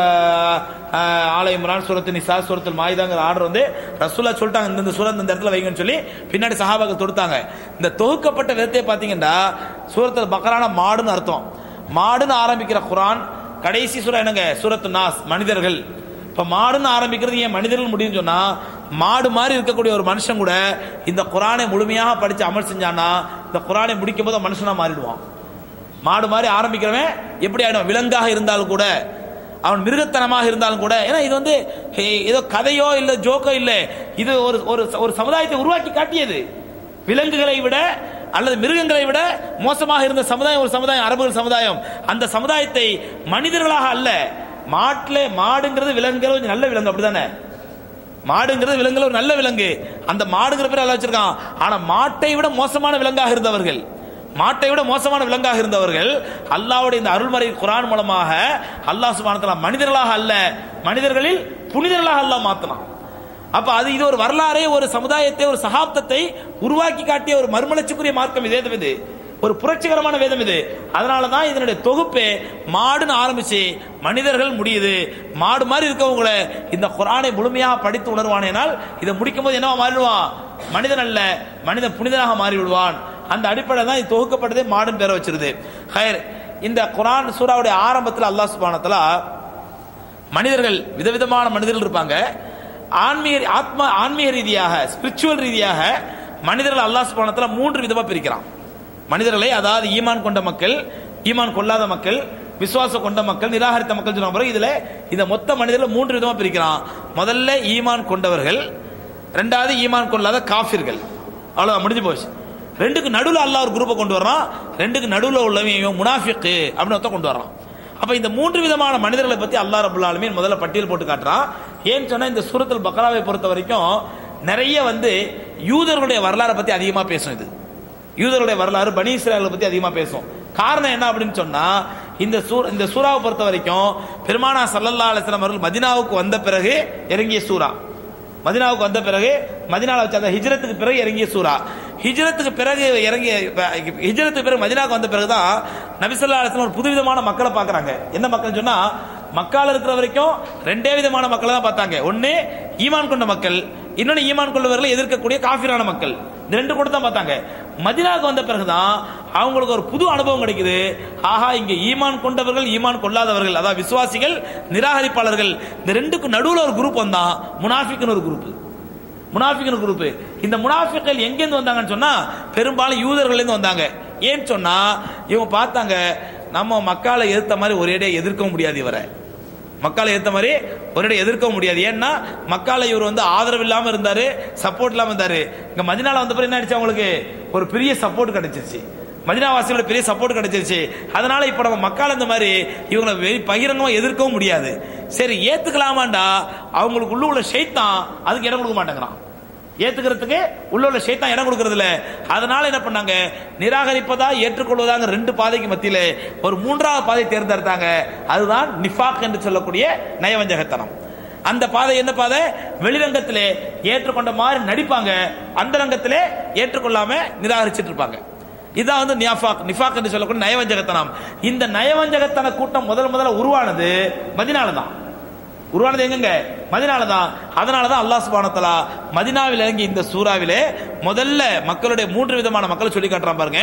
ஆலை இம்ரான் சூரத்து நிசா சூரத்துல் மாயுதாங்கிற ஆர்டர் வந்து ரசூலா சொல்லிட்டாங்க இந்த சூரத் இந்த இடத்துல வைங்கன்னு சொல்லி பின்னாடி சஹாபாக்கள் தொடுத்தாங்க இந்த தொகுக்கப்பட்ட விதத்தை பாத்தீங்கன்னா சூரத்துல் பக்ரான மாடுன்னு அர்த்தம் மாடுன்னு ஆரம்பிக்கிற குரான் கடைசி சூரா என்னங்க சூரத்து நாஸ் மனிதர்கள் இப்ப மாடுன்னு ஆரம்பிக்கிறது ஏன் மனிதர்கள் முடியும்னு சொன்னா மாடு மாதிரி இருக்கக்கூடிய ஒரு மனுஷன் கூட இந்த குரானை முழுமையாக படிச்சு அமல் செஞ்சானா இந்த குரானை முடிக்கும் போது மனுஷனா மாறிடுவான் மாடு மாதிரி ஆரம்பிக்கிறவன் எப்படி ஆயிடும் விலங்காக இருந்தாலும் கூட அவன் மிருகத்தனமாக இருந்தாலும் கூட ஏன்னா இது வந்து ஹே, ஏதோ கதையோ இல்ல ஜோக்கோ இல்ல இது ஒரு ஒரு ஒரு சமுதாயத்தை உருவாக்கி காட்டியது விலங்குகளை விட அல்லது மிருகங்களை விட மோசமாக இருந்த சமுதாயம் ஒரு சமுதாயம் அரபுகள் சமுதாயம் அந்த சமுதாயத்தை மனிதர்களாக அல்ல மாட்டில் மாடுங்கிறது விலங்குகள் கொஞ்சம் நல்ல விலங்கு அப்படிதானே மாடுங்கிறது விலங்குல ஒரு நல்ல விலங்கு அந்த மாடுங்கிற பேர் அல்ல வச்சிருக்கான் ஆனா மாட்டை விட மோசமான விலங்காக இருந்தவர்கள் மாட்டை விட மோசமான விலங்காக இருந்தவர்கள் அல்லாஹ்வுடைய இந்த அருள்மறை குரான் மூலமாக அல்லாஹ் சுபானத்தலா மனிதர்களாக அல்ல மனிதர்களில் புனிதர்களாக அல்லாஹ் மாத்தலாம் அப்ப அது இது ஒரு வரலாறே ஒரு சமுதாயத்தை ஒரு சகாப்தத்தை உருவாக்கி காட்டிய ஒரு மறுமலர்ச்சிக்குரிய மார்க்கம் இதே இது ஒரு புரட்சிகரமான வேதம் இது அதனால தான் இதனுடைய தொகுப்பே மாடுன்னு ஆரம்பிச்சு மனிதர்கள் முடியுது மாடு மாதிரி இருக்கவங்கள இந்த குரானை முழுமையாக படித்து உணர்வானேனால் இதை முடிக்கும் போது என்னவா மாறிடுவான் மனிதன் அல்ல மனிதன் புனிதனாக மாறி விடுவான் அந்த அடிப்படையில் தான் இது தொகுக்கப்பட்டதே மாடுன்னு பேரை வச்சிருது ஹயர் இந்த குரான் சூறாவுடைய ஆரம்பத்தில் அல்லாஹ் சுபானத்துல மனிதர்கள் விதவிதமான மனிதர்கள் இருப்பாங்க ஆன்மீக ஆத்மா ஆன்மீக ரீதியாக ஸ்பிரிச்சுவல் ரீதியாக மனிதர்கள் அல்லாஹ் சுபானத்துல மூன்று விதமா பிரிக்கிறான் மனிதர்களை அதாவது ஈமான் கொண்ட மக்கள் ஈமான் கொள்ளாத மக்கள் விசுவாசம் கொண்ட மக்கள் நிராகரித்த மக்கள் சொன்ன பிறகு இதுல இந்த மொத்த மனிதர்கள் மூன்று விதமா பிரிக்கிறான் முதல்ல ஈமான் கொண்டவர்கள் ரெண்டாவது ஈமான் கொள்ளாத காஃபிர்கள் அவ்வளவுதான் முடிஞ்சு போச்சு ரெண்டுக்கு நடுவுல அல்லாஹ் ஒரு குரூப்பை கொண்டு வர்றான் ரெண்டுக்கு நடுவுல உள்ளவன் இவன் முனாஃபிக்கு அப்படின்னு ஒருத்தன் கொண்டு வர்றான் அப்ப இந்த மூன்று விதமான மனிதர்களை பத்தி அல்லாஹ் ரபுல் ஆலமீன் முதல்ல பட்டியல் போட்டு காட்டுறான் ஏன்னு சொன்னா இந்த சூரத்துல் பக்ராவை பொறுத்த வரைக்கும் நிறைய வந்து யூதர்களுடைய வரலாறை பத்தி அதிகமா பேசும் இது யூதர்களுடைய வரலாறு பனி இஸ்ராயலை பத்தி அதிகமா பேசும் காரணம் என்ன அப்படின்னு சொன்னா இந்த சூ இந்த சூறாவை பொறுத்த வரைக்கும் பெருமானா சல்லல்லா அலிஸ்லாம் அவர்கள் மதினாவுக்கு வந்த பிறகு இறங்கிய சூறா மதினாவுக்கு வந்த பிறகு மதினால வச்ச அந்த ஹிஜ்ரத்துக்கு பிறகு இறங்கிய சூறா ஹிஜ்ரத்துக்கு பிறகு இறங்கிய ஹிஜ்ரத்துக்கு பிறகு மதினாவுக்கு வந்த பிறகு தான் நபிசல்லா அலிஸ்லாம் ஒரு புதுவிதமான மக்களை பார்க்கறாங்க என்ன மக்கள் சொன்னா மக்கால இருக்கிற வரைக்கும் ரெண்டே விதமான மக்களை தான் பார்த்தாங்க ஒன்னு ஈமான் கொண்ட மக்கள் இன்னொன்னு ஈமான் கொண்டவர்களை எதிர்க்கக்கூடிய காஃபிரான மக்கள் இந்த ரெண்டு கூட தான் பார்த்தாங்க மதினாவுக்கு வந்த பிறகுதான் அவங்களுக்கு ஒரு புது அனுபவம் கிடைக்குது ஆஹா இங்க ஈமான் கொண்டவர்கள் ஈமான் கொள்ளாதவர்கள் அதாவது விசுவாசிகள் நிராகரிப்பாளர்கள் இந்த ரெண்டுக்கு நடுவுல ஒரு குரூப் வந்தான் முனாஃபிக்னு ஒரு குரூப் முனாஃபிக்னு குரூப் இந்த முனாஃபிக்கள் எங்கேருந்து வந்தாங்கன்னு சொன்னா பெரும்பாலும் யூதர்கள்ல இருந்து வந்தாங்க ஏன்னு சொன்னா இவங்க பார்த்தாங்க நம்ம மக்களை எதிர்த்த மாதிரி ஒரேடியா எதிர்க்க முடியாது இவரை மக்களை ஏத்த மாதிரி ஒரு எதிர்க்க முடியாது ஏன்னா மக்களை இவர் வந்து ஆதரவு இல்லாம இருந்தாரு சப்போர்ட் இல்லாம இருந்தாரு இங்க மதினால வந்த பிறகு என்ன ஆயிடுச்சு அவங்களுக்கு ஒரு பெரிய சப்போர்ட் கிடைச்சிருச்சு மதினாவாசியோட பெரிய சப்போர்ட் கிடைச்சிருச்சு அதனால இப்ப நம்ம மக்கள் இந்த மாதிரி இவங்களை வெ- பகிரங்கமா எதிர்க்கவும் முடியாது சரி ஏத்துக்கலாமாண்டா அவங்களுக்கு உள்ள உள்ள ஷைத்தான் அதுக்கு இடம் கொடுக்க மாட்டேங்கிறான் ஏத்துக்கிறதுக்கு உள்ள உள்ள ஷைத்தான் இடம் கொடுக்கறது இல்ல அதனால என்ன பண்ணாங்க நிராகரிப்பதா ஏற்றுக்கொள்வதாங்க ரெண்டு பாதைக்கு மத்தியில ஒரு மூன்றாவது பாதை தேர்ந்தெடுத்தாங்க அதுதான் நிஃபாக் என்று சொல்லக்கூடிய நயவஞ்சகத்தனம் அந்த பாதை என்ன பாதை வெளிரங்கத்திலே ஏற்றுக்கொண்ட மாதிரி நடிப்பாங்க அந்த ரங்கத்திலே ஏற்றுக்கொள்ளாம நிராகரிச்சிட்டு இருப்பாங்க இதான் வந்து நியாஃபாக் நிஃபாக் என்று சொல்லக்கூடிய நயவஞ்சகத்தனம் இந்த நயவஞ்சகத்தன கூட்டம் முதல் முதல்ல உருவானது மதினால தான் உருவானது எங்கங்க மதினால தான் அதனால தான் அல்லாஹ் சுப்ஹானஹு வ தஆலா மதினாவில் இறங்கி இந்த சூறாவிலே முதல்ல மக்களுடைய மூன்று விதமான மக்களை சொல்லி காட்டுறான் பாருங்க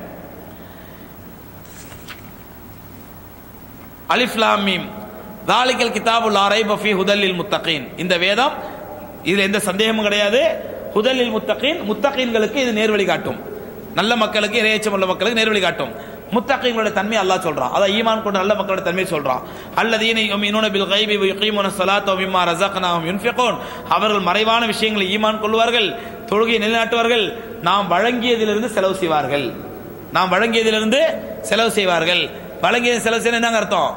அலிஃப் லாம் மீம் தாலிகல் கிதாபு லா ரைப ஃபீ ஹுதல்லில் முத்தகீன் இந்த வேதம் இதுல எந்த சந்தேகமும் கிடையாது ஹுதல்லில் முத்தகீன் முத்தகீன்களுக்கு இது நேர்வழி காட்டும் நல்ல மக்களுக்கு இறையச்சம் உள்ள மக்களுக்கு நேர்வழி காட்டும் முத்தகீன்களோட தன்மை அல்லாஹ் சொல்றான் அதான் ஈமான் கொண்ட நல்ல மக்களோட தன்மையை சொல்றான் அல்லதீன யுமினூன பில் கைபி வ யுகீமுன ஸலாத்த வ மிம்மா ரஸக்னாஹும் யுன்ஃபிகூன் அவர்கள் மறைவான விஷயங்களை ஈமான் கொள்வார்கள் தொழுகையை நிலைநாட்டுவார்கள் நாம் வழங்கியதிலிருந்து செலவு செய்வார்கள் நாம் வழங்கியதிலிருந்து செலவு செய்வார்கள் வழங்கிய செலவு செய்ய என்னங்க அர்த்தம்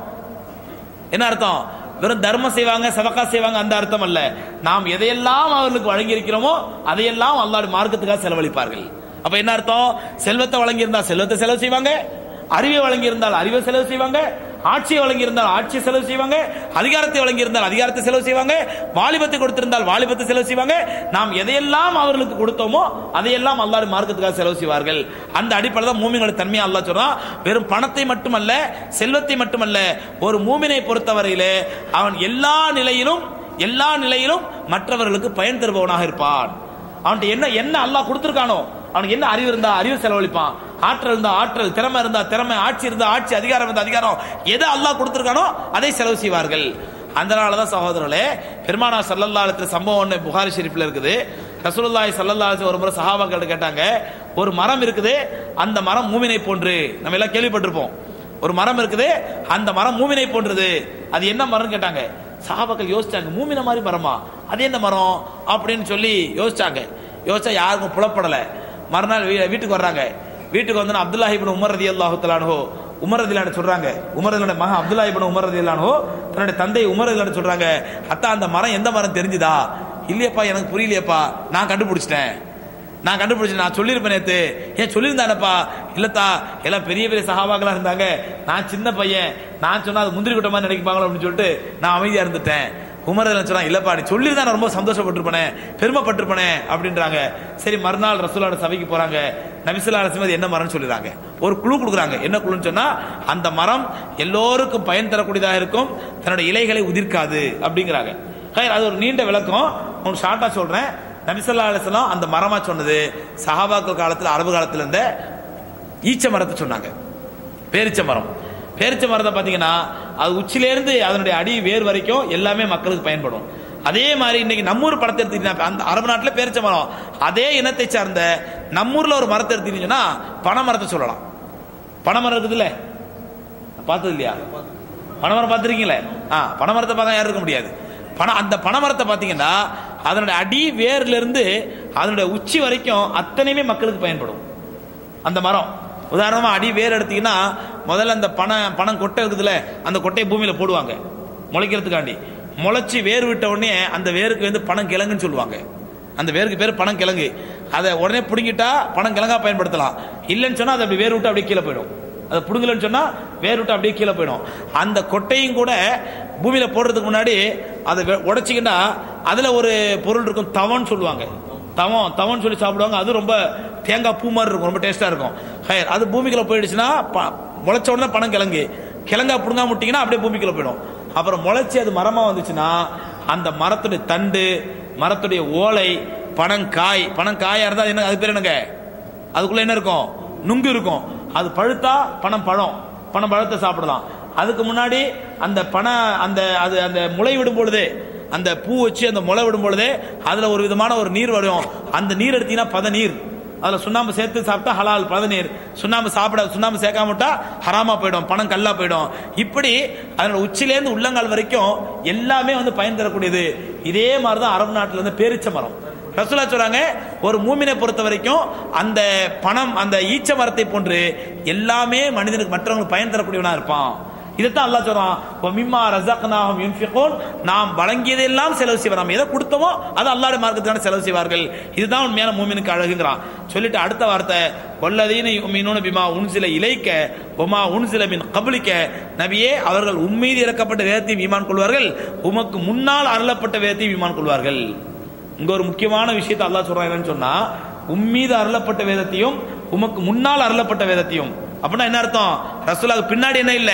என்ன அர்த்தம் வெறும் தர்மம் செய்வாங்க சதக்கா செய்வாங்க அந்த அர்த்தம் அல்ல நாம் எதையெல்லாம் அவர்களுக்கு வழங்கி இருக்கிறோமோ அதையெல்லாம் அல்லாஹ் மார்க்கத்துக்காக செலவழிப்பார்கள் அப்ப என்ன அர்த்தம் செல்வத்தை வழங்கி இருந்தால் செல்வத்தை செலவு செய்வாங்க அறிவை வழங்கி இருந்தால் அறிவை செலவு செய்வாங்க ஆட்சியை வழங்கி இருந்தால் ஆட்சியை செலவு செய்வாங்க அதிகாரத்தை வழங்கி இருந்தால் அதிகாரத்தை செலவு செய்வாங்க வாலிபத்தை கொடுத்திருந்தால் வாலிபத்தை செலவு செய்வாங்க நாம் எதையெல்லாம் அவர்களுக்கு கொடுத்தோமோ அதையெல்லாம் அல்லாஹ் மார்க்கத்துக்காக செலவு செய்வார்கள் அந்த அடிப்படையில் தான் மூமிங்களோட தன்மையை அல்லாஹ் சொல்றான் வெறும் பணத்தை மட்டுமல்ல செல்வத்தை மட்டுமல்ல ஒரு மூமினை பொறுத்தவரையிலே அவன் எல்லா நிலையிலும் எல்லா நிலையிலும் மற்றவர்களுக்கு பயன் தருபவனாக இருப்பான் அவன்கிட்ட என்ன என்ன அல்லாஹ் கொடுத்திருக்கானோ அவனுக்கு என்ன அறிவு இருந்தா அறிவு செலவழிப்பான் ஆற்றல் இருந்தா ஆற்றல் திறமை இருந்தா திறமை ஆட்சி இருந்தா ஆட்சி அதிகாரம் இருந்தா அதிகாரம் எதை அல்லாஹ் கொடுத்திருக்கானோ அதை செலவு செய்வார்கள் அதனாலதான் சகோதரர்களே பெருமானா சல்லல்லா அலுவலத்துல சம்பவம் ஒன்று புகாரி ஷெரீஃப்ல இருக்குது ரசூலுல்லாஹி ஸல்லல்லாஹு அலைஹி ஒரு முறை சஹாபாக்கள் கேட்டாங்க ஒரு மரம் இருக்குது அந்த மரம் மூமினை போன்று நம்ம எல்லாம் கேள்விப்பட்டிருப்போம் ஒரு மரம் இருக்குது அந்த மரம் மூமினை போன்றது அது என்ன மரம்னு கேட்டாங்க சஹாபாக்கள் யோசிச்சாங்க மூமின மாதிரி மரமா அது என்ன மரம் அப்படின்னு சொல்லி யோசிச்சாங்க யோசிச்சா யாருக்கும் புலப்படல மறுநாள் வீ- வீட்டுக்கு வர்றாங்க வீட்டுக்கு வந்து அப்துல்லாஹி இப்னு உமர் ரதி அல்லாஹு உமர் ரதிலான சொல்றாங்க உமர் ரதிலான மகன் அப்துல்லா இப்னு உமர் ரதிலானோ தன்னுடைய தந்தை உமர் ரதிலான சொல்றாங்க அத்தா அந்த மரம் எந்த மரம் தெரிஞ்சுதா இல்லையப்பா எனக்கு புரியலையப்பா நான் கண்டுபிடிச்சிட்டேன் நான் கண்டுபிடிச்சேன் நான் சொல்லியிருப்பேன் நேத்து ஏன் சொல்லியிருந்தானப்பா இல்லத்தா எல்லாம் பெரிய பெரிய சகாபாக்களா இருந்தாங்க நான் சின்ன பையன் நான் சொன்னா அது முந்திரி கூட்ட மாதிரி நினைப்பாங்களோ அப்படின்னு சொல்லிட்டு நான் அமைதியா இருந்துட்டேன் உமர் சொன்னா இல்லப்பா நீ சொல்லியிருந்தா நான் ரொம்ப சந்தோஷப்பட்டிருப்பேனே பெருமைப்பட்டிருப்பேனே அப்படின்றாங்க சரி மறுநாள் ரசூலோட சபைக்கு போறாங்க நபிசுல்லா அரசு என்ன மரம்னு சொல்லிடுறாங்க ஒரு குழு கொடுக்குறாங்க என்ன குழுன்னு சொன்னா அந்த மரம் எல்லோருக்கும் பயன் தரக்கூடியதாக இருக்கும் தன்னோட இலைகளை உதிர்க்காது அப்படிங்கிறாங்க ஹைர், அது ஒரு நீண்ட விளக்கம் உங்களுக்கு ஷார்ட்டா சொல்றேன் நபிசல்லா அலிஸ்லாம் அந்த மரமா சொன்னது சஹாபாக்கள் காலத்துல அரபு காலத்துல இருந்த ஈச்ச மரத்தை சொன்னாங்க பேரிச்ச மரம் பேரிச்ச மரத்தை பாத்தீங்கன்னா அது உச்சிலேருந்து அதனுடைய அடி வேர் வரைக்கும் எல்லாமே மக்களுக்கு பயன்படும் அதே மாதிரி இன்னைக்கு நம்மூர் படத்தை எடுத்துக்கிட்டீங்கன்னா அந்த அரபு நாட்டில் பேரிச்ச மரம் அதே இனத்தை சார்ந்த நம்மூர்ல ஒரு மரத்தை எடுத்துக்கிட்டீங்கன்னா பனை மரத்தை சொல்லலாம் பனைமரம் இருக்குதுல்ல பார்த்தது இல்லையா பனைமரம் பார்த்துருக்கீங்களே ஆ பனைமரத்தை பார்க்க யாரும் இருக்க முடியாது பண அந்த பனைமரத்தை பார்த்தீங்கன்னா அதனுடைய அடி வேர்ல இருந்து அதனுடைய உச்சி வரைக்கும் அத்தனையுமே மக்களுக்கு பயன்படும் அந்த மரம் உதாரணமா அடி வேர் எடுத்தீங்கன்னா முதல்ல அந்த பணம் பணம் கொட்டை இருக்குதுல்ல அந்த கொட்டையை பூமியில போடுவாங்க முளைக்கிறதுக்காண்டி முளைச்சி வேர் விட்ட உடனே அந்த வேருக்கு வந்து பணம் கிழங்குன்னு சொல்லுவாங்க அந்த வேருக்கு பேர் பணம் கிழங்கு அதை உடனே பிடுங்கிட்டா பணம் கிழங்கா பயன்படுத்தலாம் இல்லைன்னு சொன்னா அது அப்படி வேர் விட்டு அப்படியே கீழே போயிடும் அதை பிடுங்கலன்னு சொன்னா வேர் விட்டு அப்படியே கீழே போயிடும் அந்த கொட்டையும் கூட பூமியில போடுறதுக்கு முன்னாடி அதை வெ- உடைச்சிக்கிட்டா அதுல ஒரு பொருள் இருக்கும் தவன்னு சொல்லுவாங்க தவம் தவன்னு சொல்லி சாப்பிடுவாங்க அது ரொம்ப தேங்காய் பூ மாதிரி இருக்கும் ரொம்ப டேஸ்டா இருக்கும் ஹையர் அது பூமிக்குள்ள போயிடுச்சுன்னா ப- முளைச்ச உடனே பணம் கிழங்கு கிழங்கா புடுங்கா முட்டிங்கன்னா அப்படியே பூமிக்குள்ள போயிடும் அப்புறம் முளைச்சி அது மரமா வந்துச்சுன்னா அந்த மரத்துடைய தண்டு மரத்துடைய ஓலை பனங்காய் பனங்காயா இருந்தா அது என்ன அது பேர் என்னங்க அதுக்குள்ள என்ன இருக்கும் நுங்கு இருக்கும் அது பழுத்தா பனம் பழம் பனம் பழத்தை சாப்பிடலாம் அதுக்கு முன்னாடி அந்த பன அந்த அது அந்த முளை விடும் பொழுது அந்த பூ வச்சு அந்த முளை விடும் பொழுது அதுல ஒரு விதமான ஒரு நீர் வரும் அந்த நீர் எடுத்தீங்கன்னா பத நீர் அதுல சுண்ணாம்பு சேர்த்து சாப்பிட்டா ஹலால் பதநீர் சுண்ணாம்பு சாப்பிட சுண்ணாம்பு சேர்க்காம விட்டா ஹராமா போயிடும் பணம் கல்லா போயிடும் இப்படி அதனோட உச்சிலேருந்து உள்ளங்கால் வரைக்கும் எல்லாமே வந்து பயன் தரக்கூடியது இதே மாதிரிதான் அரபு நாட்டுல இருந்து பேரிச்ச மரம் ரசூலா சொல்றாங்க ஒரு மூமினை பொறுத்த வரைக்கும் அந்த பணம் அந்த ஈச்ச மரத்தை போன்று எல்லாமே மனிதனுக்கு மற்றவங்களுக்கு பயன் தரக்கூடியவனா இருப்பான் இதைத்தான் அல்லாஹ் சொல்றான் "வமிம்மா ரஸக்னாஹும் யுன்ஃபிகூன்." நாம் வழங்கியதெல்லாம் செலவு செய்வார் நாம் எதை கொடுத்தோமோ அது அல்லாஹ்வுடைய மார்க்கத்துக்கான செலவு செய்வார்கள் இதுதான் உண்மையான மூமினுக்கு அழகுங்கிறான் சொல்லிட்டு அடுத்த வார்த்தை வல்லதீன யுமினூன பிமா உன்சில இலைக்க ஒமா உன்சில மின் கபலிக்க நபியே அவர்கள் உம்மீது இறக்கப்பட்ட வேதத்தையும் ஈமான் கொள்வார்கள் உமக்கு முன்னால் அருளப்பட்ட வேதத்தையும் ஈமான் கொள்வார்கள் இங்க ஒரு முக்கியமான விஷயத்தை அல்லாஹ் சொல்றான் என்னன்னு சொன்னா உம்மீது அருளப்பட்ட வேதத்தையும் உமக்கு முன்னால் அருளப்பட்ட வேதத்தையும் அப்படின்னா என்ன அர்த்தம் ரசூலாவுக்கு பின்னாடி என்ன இல்ல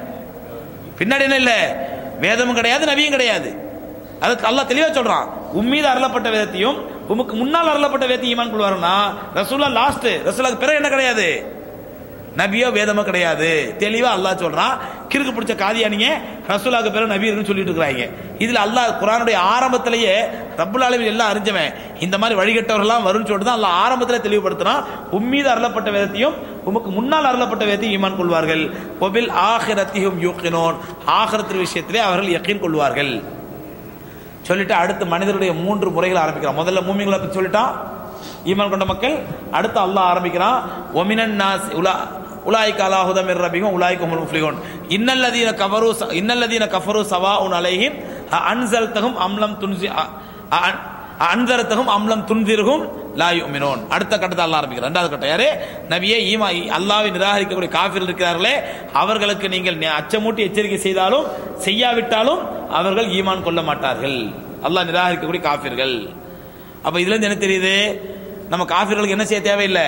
பின்னாடி என்ன இல்ல வேதமும் கிடையாது நபியும் கிடையாது அதுக்கு அல்லாஹ் தெளிவா சொல்றான் உம்மீது அருளப்பட்ட வேதத்தையும் உமக்கு முன்னால் அருளப்பட்ட வேதத்தையும் ஈமான் கொள்வாருன்னா ரசூலா லாஸ்ட் ரசூலாக்கு பிறகு என்ன கிடையாது நபியோ வேதமோ கிடையாது தெளிவா அல்லாஹ் சொல்றான் கிறுக்கு பிடிச்ச காதியானிங்க ரசூலாக்கு பிறகு நபி இருக்குன்னு சொல்லிட்டு இருக்கிறாங்க இதுல அல்லாஹ் குரானுடைய ஆரம்பத்திலேயே ரப்புல் ஆலமீன் எல்லாம் அறிஞ்சவன் இந்த மாதிரி வழிகட்டவர்கள்லாம் வரும்னு சொல்லிட்டு தான் அல்லாஹ் ஆரம்பத்தில் தெளிவுபடுத்துறான் உம்மீது அருளப்பட்ட வேதத்தையும் உமக்கு முன்னால் அருளப்பட்ட வேதத்தையும் ஈமான் கொள்வார்கள் ஒபில் ஆஹிரத்தியும் யூக்கினோன் ஆஹிரத்தின் விஷயத்திலே அவர்கள் யக்கீன் கொள்வார்கள் சொல்லிட்டு அடுத்து மனிதருடைய மூன்று முறைகள் ஆரம்பிக்கிறான் முதல்ல மூமிகளை பத்தி சொல்லிட்டான் ஈமான் கொண்ட மக்கள் அடுத்து அல்லாஹ் ஆரம்பிக்கிறான் ஒமினன் நாஸ் உலா உலாய்க்கு அல்லாஹுதம் மிர் ரபிகும் உலாய்க்கு உமல் முஃப்லிகூன் இன்னல்லதீன கஃபரு ச- இன்னல்லதீன கஃபரு சவாஉன் அலைஹிம் அன்சல்தகும் அம்லம் துன்சி அ- அ- அன்சரத்தகும் அம்லம் துன்திருகும் லா யுமினூன் அடுத்த கட்டத்தை அல்லாஹ் ஆரம்பிக்கிறார் ரெண்டாவது கட்டம் யாரு நபியே ஈமா அல்லாஹ்வை நிராகரிக்கக்கூடிய காஃபிர்கள் இருக்கிறார்களே அவர்களுக்கு நீங்கள் நி- அச்சமூட்டி எச்சரிக்கை செய்தாலும் செய்யாவிட்டாலும் அவர்கள் ஈமான் கொள்ள மாட்டார்கள் அல்லாஹ் நிராகரிக்கக்கூடிய காஃபிர்கள் அப்ப இதுல இருந்து என்ன தெரியுது நம்ம காஃபிர்களுக்கு என்ன செய்ய தேவையில்லை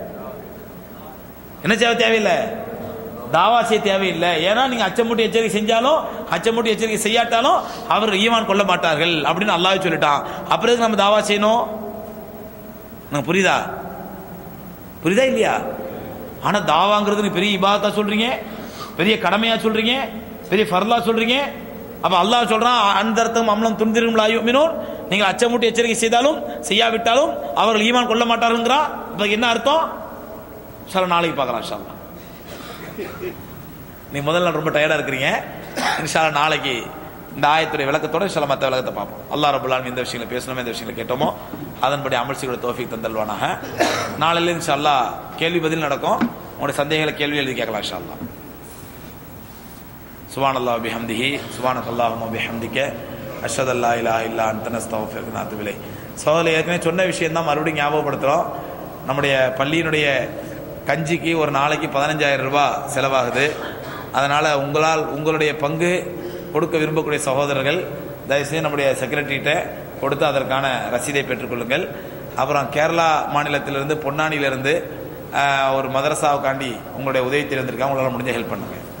என்ன செய்ய தேவையில்லை தாவா செய்ய தேவையில்லை ஏன்னா நீங்க அச்சமூட்டி எச்சரிக்கை செஞ்சாலும் அச்சமூட்டி எச்சரிக்கை செய்யாட்டாலும் அவர்கள் ஈமான் கொள்ள மாட்டார்கள் அப்படின்னு அல்லாஹ் சொல்லிட்டான் அப்புறம் எதுக்கு நம்ம தாவா செய்யணும் உங்களுக்கு புரியுதா புரியுதா இல்லையா ஆனா தாவாங்கிறது நீங்க பெரிய இபாதத்தா சொல்றீங்க பெரிய கடமையா சொல்றீங்க பெரிய ஃபர்லா சொல்றீங்க அப்ப அல்லாஹ் சொல்றான் அந்த அர்த்தம் அம்லம் துன்திரும் லாயுமினோன் நீங்கள் அச்சமூட்டி எச்சரிக்கை செய்தாலும் செய்யாவிட்டாலும் அவர்கள் ஈமான் கொள்ள மாட்டாருங்கிறா இப்ப என்ன அர்த்தம் சார் நாளைக்கு பார்க்கலாம் இன்ஷா அல்லாஹ். நீ முதல் நாள் ரொம்ப டயர்டா இருக்கிறீங்க இன்ஷா அல்லாஹ் நாளைக்கு இந்த ஆயத்துடைய விளக்கத்தோட சில மற்ற விளக்கத்தை பார்ப்போம் அல்லாஹ் ரபுல் ஆலமீன் இந்த விஷயங்களை பேசணுமே இந்த விஷயங்களை கேட்டோமோ அதன்படி அமர்ச்சியோட தோஃபிக் தந்தல்வானாக நாளையில இன்ஷா அல்லாஹ் கேள்வி பதில் நடக்கும் உங்களுடைய சந்தேகங்களை கேள்வி எழுதி கேட்கலாம் இன்ஷா அல்லாஹ் சுபான் அல்லாஹ் பிஹம்திஹி சுபானக் அல்லாஹும் பிஹம்திக்க அஷத் அல்லா இலா இல்லா அந்தனஸ்தவஃபிற்கு நாத்து விலை சோதரில் ஏற்கனவே சொன்ன விஷயம் தான் மறுபடியும் ஞாபகப்படுத்துகிறோம் நம்முடைய பள்ளியினுடைய கஞ்சிக்கு ஒரு நாளைக்கு பதினஞ்சாயிரம் ரூபாய் செலவாகுது அதனால் உங்களால் உங்களுடைய பங்கு கொடுக்க விரும்பக்கூடிய சகோதரர்கள் தயவுசெய்து நம்முடைய செக்ரட்டரிகிட்ட கொடுத்து அதற்கான ரசீதை பெற்றுக்கொள்ளுங்கள் அப்புறம் கேரளா மாநிலத்திலிருந்து பொன்னானியிலிருந்து ஆஹ், ஒரு மதரசாவுக்காண்டி உங்களுடைய உதவி தெரிந்திருக்காங்க உங்களால் முடிஞ்ச ஹெல்ப் பண்ணுங்கள்